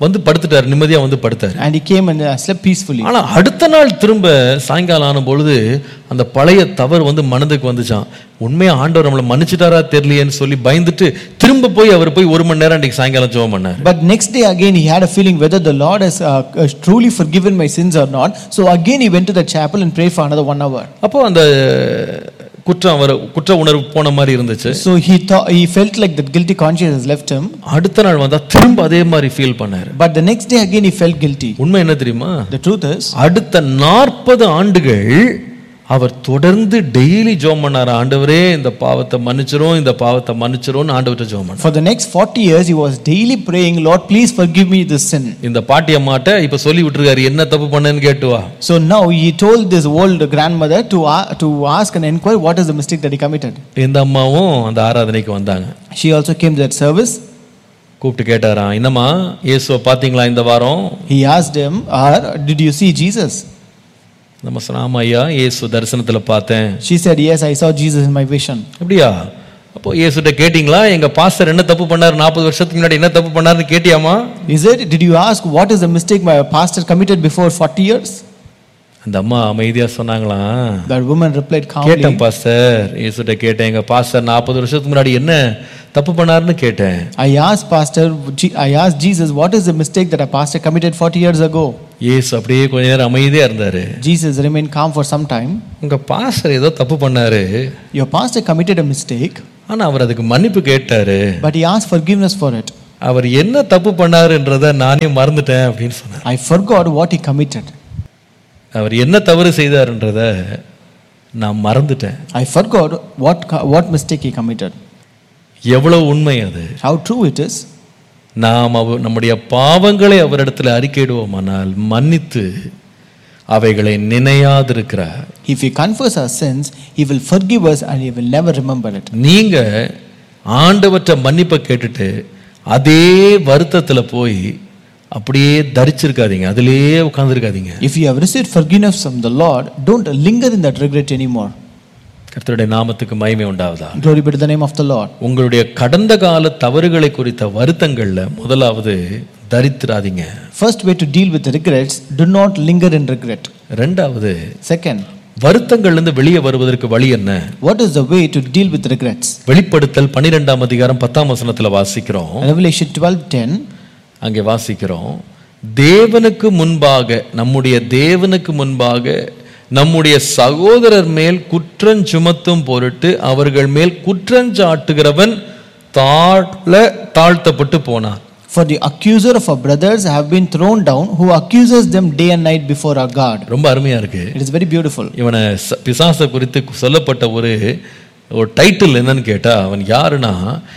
B: வந்து படுத்துட்டாரு நிம்மதியா வந்து படுத்தாரு
C: And he came and uh, slept peacefully.
B: ஆனா அடுத்த நாள் திரும்ப சாயங்காலம் ஆன பொழுது அந்த பழைய தவறு வந்து மனதுக்கு வந்துச்சான் உண்மையா ஆண்டவர் நம்மளை மன்னிச்சிட்டாரா தெரியலையேன்னு சொல்லி பயந்துட்டு திரும்ப போய் அவர் போய் ஒரு மணி நேரம் அன்றைக்கு சாயங்காலம் ஜெபம் பண்ணார்
C: But next day again he had a feeling whether the Lord has uh, uh, truly forgiven my sins or not. So again he went to the chapel and prayed for another one hour.
B: அப்போ அந்த குற்றம் அவர் குற்ற உணர்வு போன மாதிரி இருந்துச்சு
C: So he thought he felt like that guilty conscience has left him.
B: அடுத்த நாள் வந்தா திரும்ப அதே மாதிரி ஃபீல் பண்ணாரு
C: But the next day again he felt guilty.
B: உண்மை என்ன தெரியுமா
C: The truth is,
B: அடுத்த நாற்பது ஆண்டுகள் அவர் தொடர்ந்து டெய்லி ஜோம் பண்ணாரு ஆண்டவரே இந்த பாவத்தை மன்னிச்சிரும் இந்த பாவத்தை மன்னிச்சிரும்னு ஆண்டவர்கிட்ட ஜோம் பண்ணார்
C: for the next 40 years he was daily praying, Lord, please forgive me this sin.
B: இந்த பாட்டி அம்மாட்ட இப்ப சொல்லி விட்டுருக்காரு என்ன தப்பு பண்ணேன்னு கேட்டு வா
C: So now he told this old grandmother to, a- to ask and inquire what is the mistake that he committed.
B: இந்த அம்மாவும் அந்த ஆராதனைக்கு வந்தாங்க
C: She also came to that service.
B: கூப்பிட்டு கேட்டாராம் என்னம்மா இயேசுவை பாத்தீங்களா இந்த வாரம்
C: He asked him, or did you see Jesus?
B: நம்ம சொன்ன ஆமா ஐயா இயேசு தரிசனத்துல பார்த்தேன்
C: She said, yes, I saw Jesus in my vision.
B: அப்படியா அப்போ இயேசுட்ட கேட்டிங்களா எங்க பாஸ்டர் என்ன தப்பு பண்ணாரு நாற்பது வருஷத்துக்கு முன்னாடி என்ன தப்பு பண்ணாருன்னு கேட்டியாமா
C: Is it? Did you ask what is the mistake my pastor committed before 40 years?
B: அந்த அம்மா அமைதியா சொன்னாங்களாம்
C: That woman replied calmly.
B: கேட்டேன் பாஸ்டர் இயேசுட்ட கேட்டேன் எங்க பாஸ்டர் நாற்பது வருஷத்துக்கு முன்னாடி என்ன தப்பு பண்ணாருன்னு கேட்டேன்
C: I asked pastor, Je- I asked Jesus, what is the mistake that a pastor committed 40 years ago?
B: இயேசு அப்படியே கொஞ்ச நேரம் அமைதியா இருந்தாரு
C: Jesus remained calm for some time.
B: உங்க பாஸ்டர் ஏதோ தப்பு பண்ணாரு
C: Your pastor committed a mistake,
B: ஆனா அவர் அதுக்கு மன்னிப்பு கேட்டாரு
C: but he asked forgiveness for it.
B: அவர் என்ன தப்பு பண்ணாருன்றத நானே மறந்துட்டேன் அப்படின்னு சொன்னார்
C: I forgot what he committed.
B: அவர் என்ன தவறு செய்தாருன்றத நான் மறந்துட்டேன்
C: I forgot what, co- what mistake he committed.
B: எவ்வளவு உண்மை அது
C: How true it is.
B: நாம் அவ நம்முடைய பாவங்களை அவரிடத்தில் அறிக்கையிடுவோமானால் மன்னித்து அவைகளை நினையாதிருக்கிறார்
C: If we confess our sins, he will forgive us and he will never remember it.
B: நீங்க ஆண்டவற்ற மன்னிப்பை கேட்டுட்டு அதே வருத்தத்துல போய் அப்படியே தரிச்சிருக்காதீங்க அதிலேயே உட்கார்ந்திருக்காதீங்க
C: If you have received forgiveness from the Lord, don't linger in that regret anymore.
B: கர்த்தருடைய நாமத்துக்கு மகிமை உண்டாவதா
C: Glory be to the name of the Lord.
B: உங்களுடைய கடந்த கால தவறுகளை குறித்த வருத்தங்கள்ல முதலாவது தரித்திராதீங்க
C: First way to deal with regrets, do not linger in regret.
B: ரெண்டாவது
C: Second,
B: வருத்தங்கள்ல இருந்து வெளியே வருவதற்கு வழி என்ன
C: what is the way to deal with regrets?
B: வெளிப்படுத்தல் பன்னிரெண்டாம் அதிகாரம் பத்தாம் வசனத்துல வாசிக்கிறோம்
C: Revelation 12:10
B: அங்கே வாசிக்கிறோம் தேவனுக்கு முன்பாக நம்முடைய தேவனுக்கு முன்பாக நம்முடைய சகோதரர் மேல் குற்றம் சுமத்தும் பொருட்டு அவர்கள் மேல் குற்றஞ்சாட்டுகிறவன் தாழ தாழ்த்தப்பட்டு போனான்
C: For the accuser of our brothers have been thrown down, who accuses them day and night before our God.
B: ரொம்ப அருமையா இருக்கு
C: It is very beautiful.
B: இவனை ச- பிசாசை குறித்து சொல்லப்பட்ட ஒரு ஒரு டைட்டில் என்னன்னு கேட்டா அவன் யாருன்னா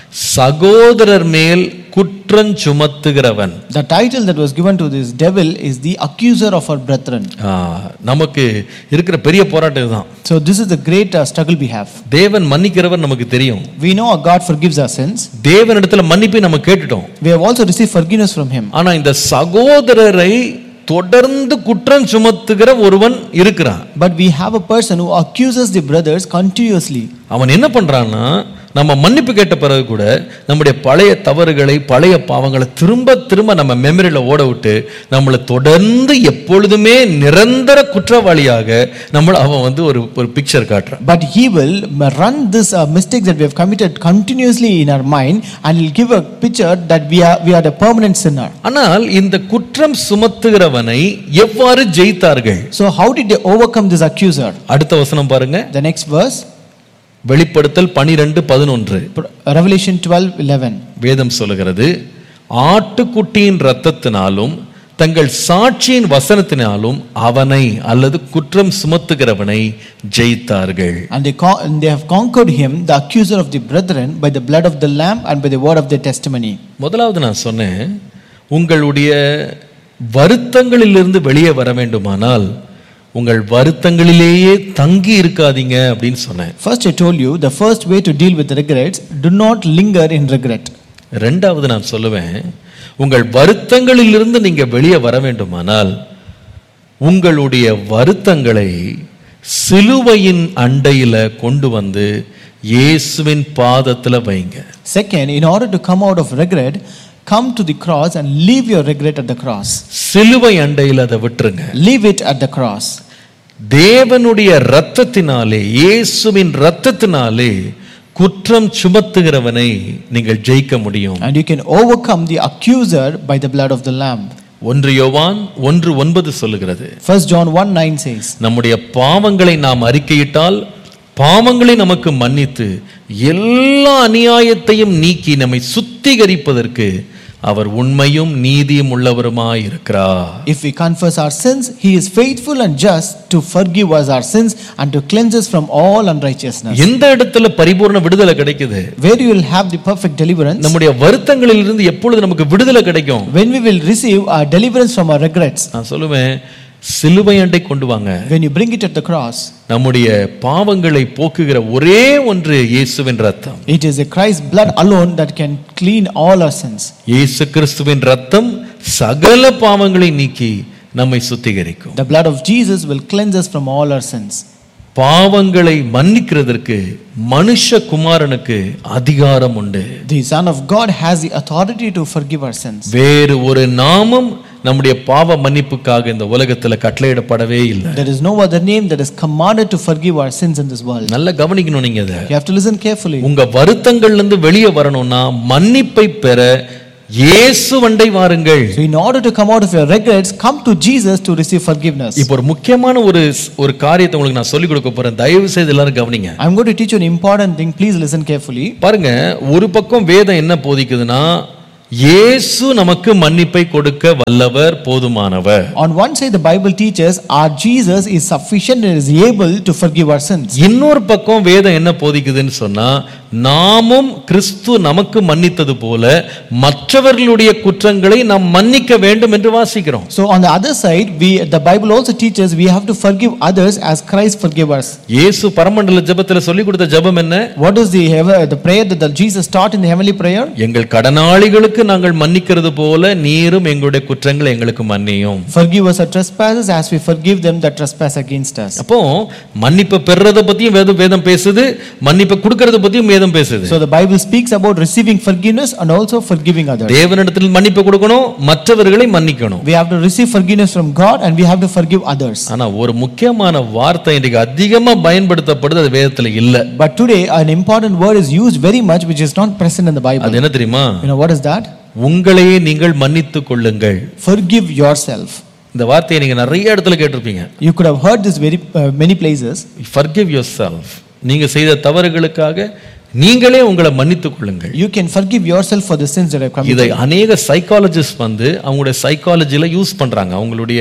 B: சகோதரர் மேல் குற்றம் சுமத்துகிறவன்
C: The title that was given to this devil is the accuser of our brethren.
B: ஆ, நமக்கு இருக்கிற பெரிய போராட்டம் இதுதான்
C: So this is the great uh, struggle we have.
B: தேவன் மன்னிக்கிறவர் நமக்கு தெரியும்
C: We know our God forgives our sins.
B: தேவனிடத்துல மன்னிப்பை நம்ம கேட்டுட்டோம்
C: We have also received forgiveness from him.
B: ஆனா இந்த சகோதரரை தொடர்ந்து குற்றம் சுமத்துகிற ஒருவன் இருக்கிறான்
C: But we have a person who accuses the brothers continuously.
B: அவன் என்ன பண்றான்னா நம்ம மன்னிப்பு கேட்ட பிறகு கூட நம்முடைய பழைய தவறுகளை பழைய பாவங்களை திரும்ப திரும்ப நம்ம மெமரியில ஓட விட்டு நம்மளை தொடர்ந்து எப்பொழுதுமே நிரந்தர குற்றவாளியாக நம்மள அவன் வந்து ஒரு ஒரு பிக்சர் காட்டுறான்
C: But he will run this uh, mistake that we have committed continuously in our mind and he'll give a picture that we are, we are the permanent sinner.
B: ஆனால் இந்த குற்றம் சுமத்துகிறவனை எவ்வாறு ஜெயித்தார்கள்
C: So how did they overcome this accuser?
B: அடுத்த வசனம் பாருங்க
C: The next verse,
B: வெளிப்படுத்தல் பனிரெண்டு பதினொன்று
C: Revelation 12 11.
B: வேதம் சொல்லுகிறது ஆட்டுக்குட்டியின் இரத்தத்தினாலும் தங்கள் சாட்சியின் வசனத்தினாலும் அவனை அல்லது குற்றம் சுமத்துகிறவனை ஜெயித்தார்கள்
C: And they, con- and they have conquered him, the accuser of the brethren, by the blood of the Lamb and by the word of their testimony.
B: முதலாவது நான் சொன்னேன் உங்களுடைய வருத்தங்களிலிருந்து வெளியே வர வேண்டுமானால் உங்கள் வருத்தங்களிலேயே தங்கி இருக்காதீங்க அப்படின்னு சொன்னேன்
C: First, I told you the first way to deal with regrets, do not linger in regret.
B: ரெண்டாவது நான் சொல்லுவேன் உங்கள் வருத்தங்களிலிருந்து நீங்க வெளியே வர வேண்டுமானால் உங்களுடைய வருத்தங்களை சிலுவையின் அண்டையில கொண்டு வந்து இயேசுவின் பாதத்துல வைங்க
C: Second, in order to come out of regret, Come to the cross and leave your regret at the cross.
B: சிலுவை அண்டையில் அதை விட்டுருங்க
C: Leave it at the cross.
B: தேவனுடைய இரத்தத்தினாலே இயேசுவின் இரத்தத்தினாலே குற்றம் சுமத்துகிறவனை நீங்கள் ஜெயிக்க முடியும்
C: And you can overcome the accuser by the blood of the Lamb.
B: ஒன்று யோவான் ஒன்று ஒன்பது சொல்லுகிறது
C: 1 John 1 9 says,
B: நம்முடைய பாவங்களை நாம் அறிக்கையிட்டால் பாவங்களை நமக்கு மன்னித்து எல்லா அநியாயத்தையும் நீக்கி நம்மை சுத்திகரிப்பதற்கு அவர் உண்மையும் நீதியும் உள்ளவருமாய் இருக்கிறார்
C: If we confess our sins, He is faithful and just to forgive us our sins and to cleanse us from all unrighteousness.
B: எந்த இடத்துல பரிபூர்ண விடுதலை கிடைக்குது
C: Where you will have the perfect deliverance,
B: நம்முடைய வருத்தங்களில் இருந்து எப்பொழுது நமக்கு விடுதலை கிடைக்கும்
C: when we will receive our deliverance from our regrets,
B: நான் சொல்லுவேன் சிலுவை அண்டை கொண்டு வாங்க
C: when you bring it at the cross,
B: நம்முடைய பாவங்களை போக்குகிற ஒரே ஒன்று இயேசுவின் ரத்தம்
C: it is a Christ's blood alone that can clean all our sins.
B: இயேசு கிறிஸ்துவின் ரத்தம் சகல பாவங்களை நீக்கி நம்மை சுத்திகரிக்கும்
C: The blood of Jesus will cleanse us from all our sins.
B: பாவங்களை மன்னிக்கிறதற்கு மனுஷ குமாரனுக்கு அதிகாரம் உண்டு
C: The Son of God has the authority to forgive our sins.
B: வேறு ஒரு நாமம் நம்முடைய பாவ மன்னிப்புக்காக இந்த உலகத்துல கட்டளையிடப்படவே இல்லை
C: There is no other name that is commanded to forgive our sins in this world.
B: நல்லா கவனிக்கணும் நீங்க இதை
C: You have to listen carefully.
B: உங்க வருத்தங்கள்ல இருந்து வெளியே வரணும்னா மன்னிப்பை பெற இயேசு வண்டை வாருங்கள்
C: So, in order to come out of your regrets, come to Jesus to receive forgiveness.
B: இப்போ ஒரு முக்கியமான ஒரு ஒரு காரியத்தை உங்களுக்கு நான் சொல்லிக் கொடுக்க போறேன் தயவு செய்து எல்லாரும் கவனிங்க
C: I'm going to teach you an important thing. Please listen carefully.
B: பாருங்க ஒரு பக்கம் வேதம் என்ன போதிக்குதுன்னா இயேசு நமக்கு மன்னிப்பை கொடுக்க வல்லவர் போதுமானவர்
C: On one side, the Bible teaches our Jesus is sufficient and is able to forgive our sins.
B: இன்னொரு பக்கம் வேதம் என்ன போதிக்குதுன்னு சொன்னா நாமும் கிறிஸ்து நமக்கு மன்னித்தது போல மற்றவர்களுடைய குற்றங்களை நாம் மன்னிக்க வேண்டும் என்று வாசிக்கிறோம்
C: So, on the other side, we the Bible also teaches we have to forgive others as Christ forgave us.
B: இயேசு பரமண்டல ஜெபத்துல சொல்லி கொடுத்த ஜெபம் என்ன
C: What is the heaven, the prayer that the Jesus taught in the heavenly prayer?
B: எங்கள் கடனாளிகளுக்கு நாங்கள் மன்னிக்கிறது போல நீரும் எங்களுடைய குற்றங்களை எங்களுக்கு மன்னியும்
C: Forgive us our trespasses as we forgive them that trespass against us.
B: அப்போ மன்னிப்பை பெறத பத்தியும் வேதம் வேதம் பேசுது மன்னிப்பை கொடுக்கறத பத்தியும் வேதம் பேசுது
C: So the Bible speaks about receiving forgiveness and also forgiving others.
B: தேவனிடத்தில் மன்னிப்பு கொடுக்கணும் மற்றவர்களை மன்னிக்கணும்
C: We have to receive forgiveness from God and we have to forgive others.
B: ஆனா ஒரு முக்கியமான வார்த்தை இன்றைக்கு அதிகமா பயன்படுத்தப்படுது அது வேதத்துல இல்ல
C: But today an important word is used very much which is not present in the Bible.
B: அது என்ன தெரியுமா
C: You know what is that?
B: உங்களையே நீங்கள் மன்னித்துக் கொள்ளுங்கள்
C: Forgive yourself.
B: இந்த வார்த்தையை நீங்க நிறைய இடத்துல கேட்டிருப்பீங்க
C: You could have heard this very uh, many places.
B: forgive yourself நீங்க செய்த தவறுகளுக்காக நீங்களே உங்களை மன்னித்துக் கொள்ளுங்கள்
C: You can forgive yourself for the sins that have
B: இதை
C: committed.
B: அநேக சைக்காலஜிஸ்ட் வந்து அவங்களுடைய சைக்காலஜில யூஸ் பண்றாங்க அவங்களுடைய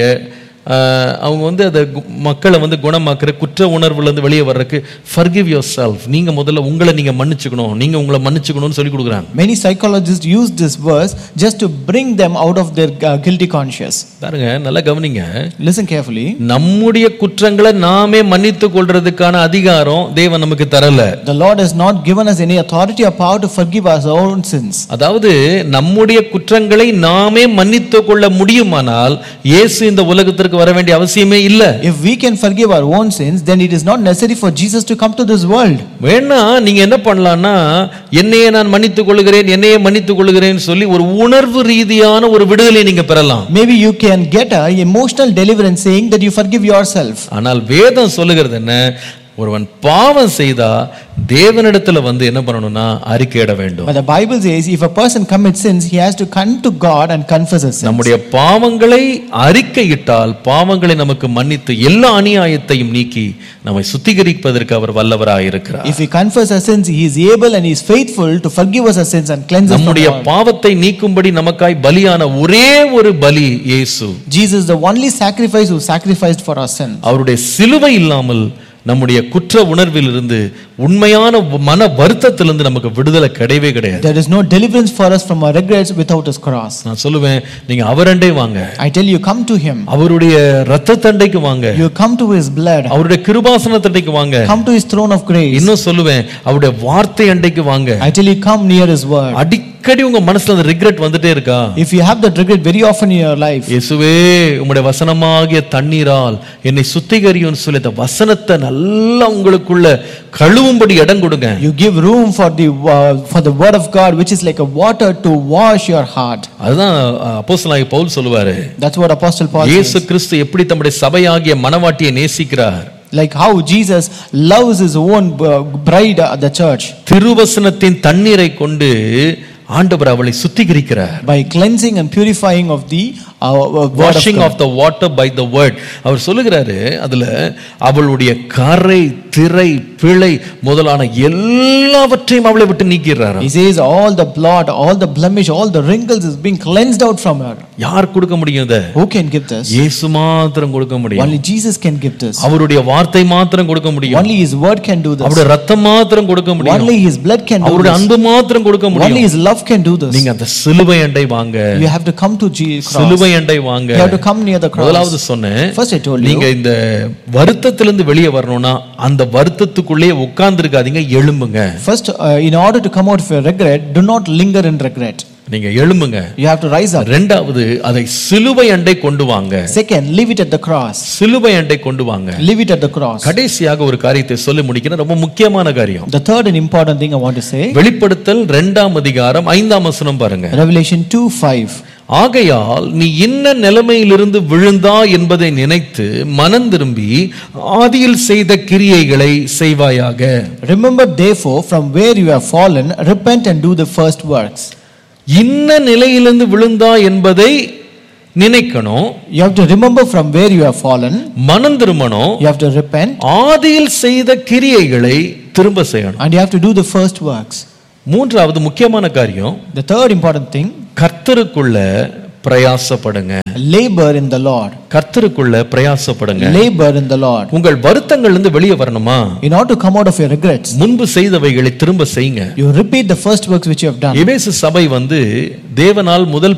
B: ஆஹ், அவங்க வந்து அதை கு- மக்களை வந்து குணமாக்குற குற்ற உணர்வுல இருந்து வெளியே வர்றதுக்கு forgive yourself நீங்க முதல்ல உங்களை நீங்க மன்னிச்சுக்கணும் நீங்க உங்களை மன்னிச்சுக்கணும்னு சொல்லி கொடுக்குறாங்க
C: Many psychologists use this verse just to bring them out of their uh, guilty conscience.
B: பாருங்க நல்லா கவனிங்க
C: Listen carefully.
B: நம்முடைய குற்றங்களை நாமே மன்னித்துக் கொள்றதுக்கான அதிகாரம் தேவன் நமக்கு தரல
C: The Lord has not given us any authority or power to forgive our own sins.
B: அதாவது நம்முடைய குற்றங்களை நாமே மன்னித்துக் கொள்ள முடியுமானால் இயேசு இந்த உலகத்திற்கு வர வேண்டிய அவசியமே இல்ல
C: If we can forgive our own sins, then it is not necessary for Jesus to come to this world.
B: வேணா நீங்க என்ன பண்ணலாம்னா என்னையே நான் மன்னித்துக் கொள்கிறேன் என்னையே மன்னித்துக் கொள்கிறேன்னு சொல்லி ஒரு உணர்வு ரீதியான ஒரு விடுதலை நீங்க பெறலாம்
C: Maybe you can get a emotional deliverance saying that you forgive yourself.
B: ஆனால் வேதம் சொல்லுகிறது என்ன ஒருவன் பாவம் செய்தா தேவனிடத்துல வந்து என்ன பண்ணணும்னா அறிக்கையிட வேண்டும்
C: But the Bible says if a person commits sins, he has to come to God and confess his sins.
B: நம்முடைய பாவங்களை அறிக்கையிட்டால் பாவங்களை நமக்கு மன்னித்து எல்லா அநியாயத்தையும் நீக்கி நம்மை சுத்திகரிப்பதற்கு அவர் வல்லவராய் இருக்கிறார்
C: If we confess our sins, he is able and he is faithful to forgive us our sins and cleanse us from
B: நம்முடைய
C: all.
B: பாவத்தை நீக்கும்படி நமக்காய் பலியான ஒரே ஒரு பலி இயேசு
C: Jesus is the only sacrifice who sacrificed for our sin.
B: அவருடைய சிலுவை இல்லாமல் நம்முடைய குற்ற உணர்விலிருந்து உண்மையான மன வருத்தத்திலிருந்து நமக்கு விடுதலை கிடையவே கிடையாது
C: There is no deliverance for us from our regrets without his cross.
B: நான் சொல்லுவேன் நீங்க அவரண்டே வாங்க
C: I tell you, come to him.
B: அவருடைய ரத்த தண்டைக்கு வாங்க
C: You come to his blood.
B: அவருடைய கிருபாசன தண்டைக்கு வாங்க
C: Come to his throne of grace.
B: இன்னும் சொல்லுவேன் அவருடைய வார்த்தை அண்டைக்கு வாங்க
C: I tell you, come near his word.
B: அடி அடிக்கடி உங்க மனசுல அந்த ரிக்ரெட் வந்துட்டே இருக்கா
C: If you have that regret very often in your life,
B: இயேசுவே உம்முடைய வசனமாகிய தண்ணீரால் என்னை சுத்திகரியும் சொல்லி இந்த வசனத்தை நல்லா உங்களுக்குள்ள கழுவும்படி இடம் கொடுங்க
C: you give room for the uh, for the word of God, which is like a water to wash your heart.
B: அதுதான் அப்போஸ்தலனாகிய பவுல் சொல்லுவாரு
C: That's what Apostle Paul
B: இயேசு
C: says.
B: கிறிஸ்து எப்படி தம்முடைய சபையாகிய மனவாட்டியை நேசிக்கிறார்
C: Like how Jesus loves his own uh, bride, uh, the church,
B: திருவசனத்தின் தண்ணீரை கொண்டு ஆண்டவர் அவளை சுத்திகரிக்கிறார்
C: by cleansing and purifying of the uh, uh, word of
B: washing
C: God.
B: Of the water by the word அவர் சொல்லுகிறாரு அதுல அவளுடைய கரை திரை பிழை முதலான எல்லாவற்றையும் அவளை விட்டு நீக்கிறார்
C: He says all the blot, all the blemish, all the wrinkles is being cleansed out from her.
B: யார் கொடுக்க முடியும் இதை
C: Who can give this?
B: இயேசு மாத்திரம் கொடுக்க முடியும்
C: Only Jesus can give this.
B: அவருடைய வார்த்தை மாத்திரம் கொடுக்க முடியும்
C: Only His word can do this.
B: அவருடைய ரத்தம் மாத்திரம் கொடுக்க முடியும்
C: Only His blood can do
B: அவருடைய
C: this.
B: அன்பு மாத்திரம் கொடுக்க
C: Only
B: முடியும்
C: His love can do this.
B: நீங்க அந்த சிலுவை அண்டை வாங்க
C: You have to come to Jesus cross.
B: சிலுவை அண்டை வாங்க
C: You have to come near the
B: முதலாவது
C: cross.
B: சொன்னேன்
C: First I told you.
B: நீங்க இந்த வருத்தத்திலிருந்து வெளியே வரணும்னா அந்த வருத்தத்துக்குள்ளேயே உட்கார்ந்து இருக்காதீங்க எழும்புங்க
C: First, uh, in order to come out of your regret, do not linger in regret.
B: நீங்க எழும்புங்க
C: You have to rise up.
B: ரெண்டாவது அதை சிலுவை அண்டை கொண்டு வாங்க
C: Second, leave it at the cross.
B: சிலுவை அண்டை கொண்டு வாங்க
C: Leave it at the cross.
B: கடைசியாக ஒரு காரியத்தை சொல்லி முடிக்கிறேன் ரொம்ப முக்கியமான காரியம்
C: The third and important thing I want to say
B: வெளிப்படுத்தல் ரெண்டாம் அதிகாரம் ஐந்தாம் வசனம் பாருங்க
C: Revelation 2 5.
B: ஆகையால் நீ என்ன நிலைமையிலிருந்து விழுந்தா என்பதை நினைத்து மனம் திரும்பி ஆதியில் செய்த கிரியைகளை செய்வாயாக
C: Remember therefore from where you have fallen, repent and do the first works.
B: இன்ன நிலையிலிருந்து விழுந்தா என்பதை நினைக்கணும்
C: You have to remember from where you have fallen,
B: மனம் திரும்பணும்
C: you have to repent,
B: ஆதியில் செய்த கிரியைகளை திரும்ப செய்யணும்
C: and you have to do the first works.
B: மூன்றாவது முக்கியமான காரியம்
C: The third important thing,
B: கர்த்தருக்குள்ள பிரயாசப்படுங்க
C: labor in the Lord.
B: கர்த்தருக்குள்ள பிரயாசப்படுங்க
C: Labor in the Lord.
B: உங்கள் வருத்தங்கள்ல இருந்து வெளியே வரணுமா
C: In order to come out of your regrets,
B: முன்பு செய்தவைகளை திரும்ப செய்யுங்க
C: you repeat the first works which you have done.
B: எபேசு சபை வந்து தேவனால் முதல்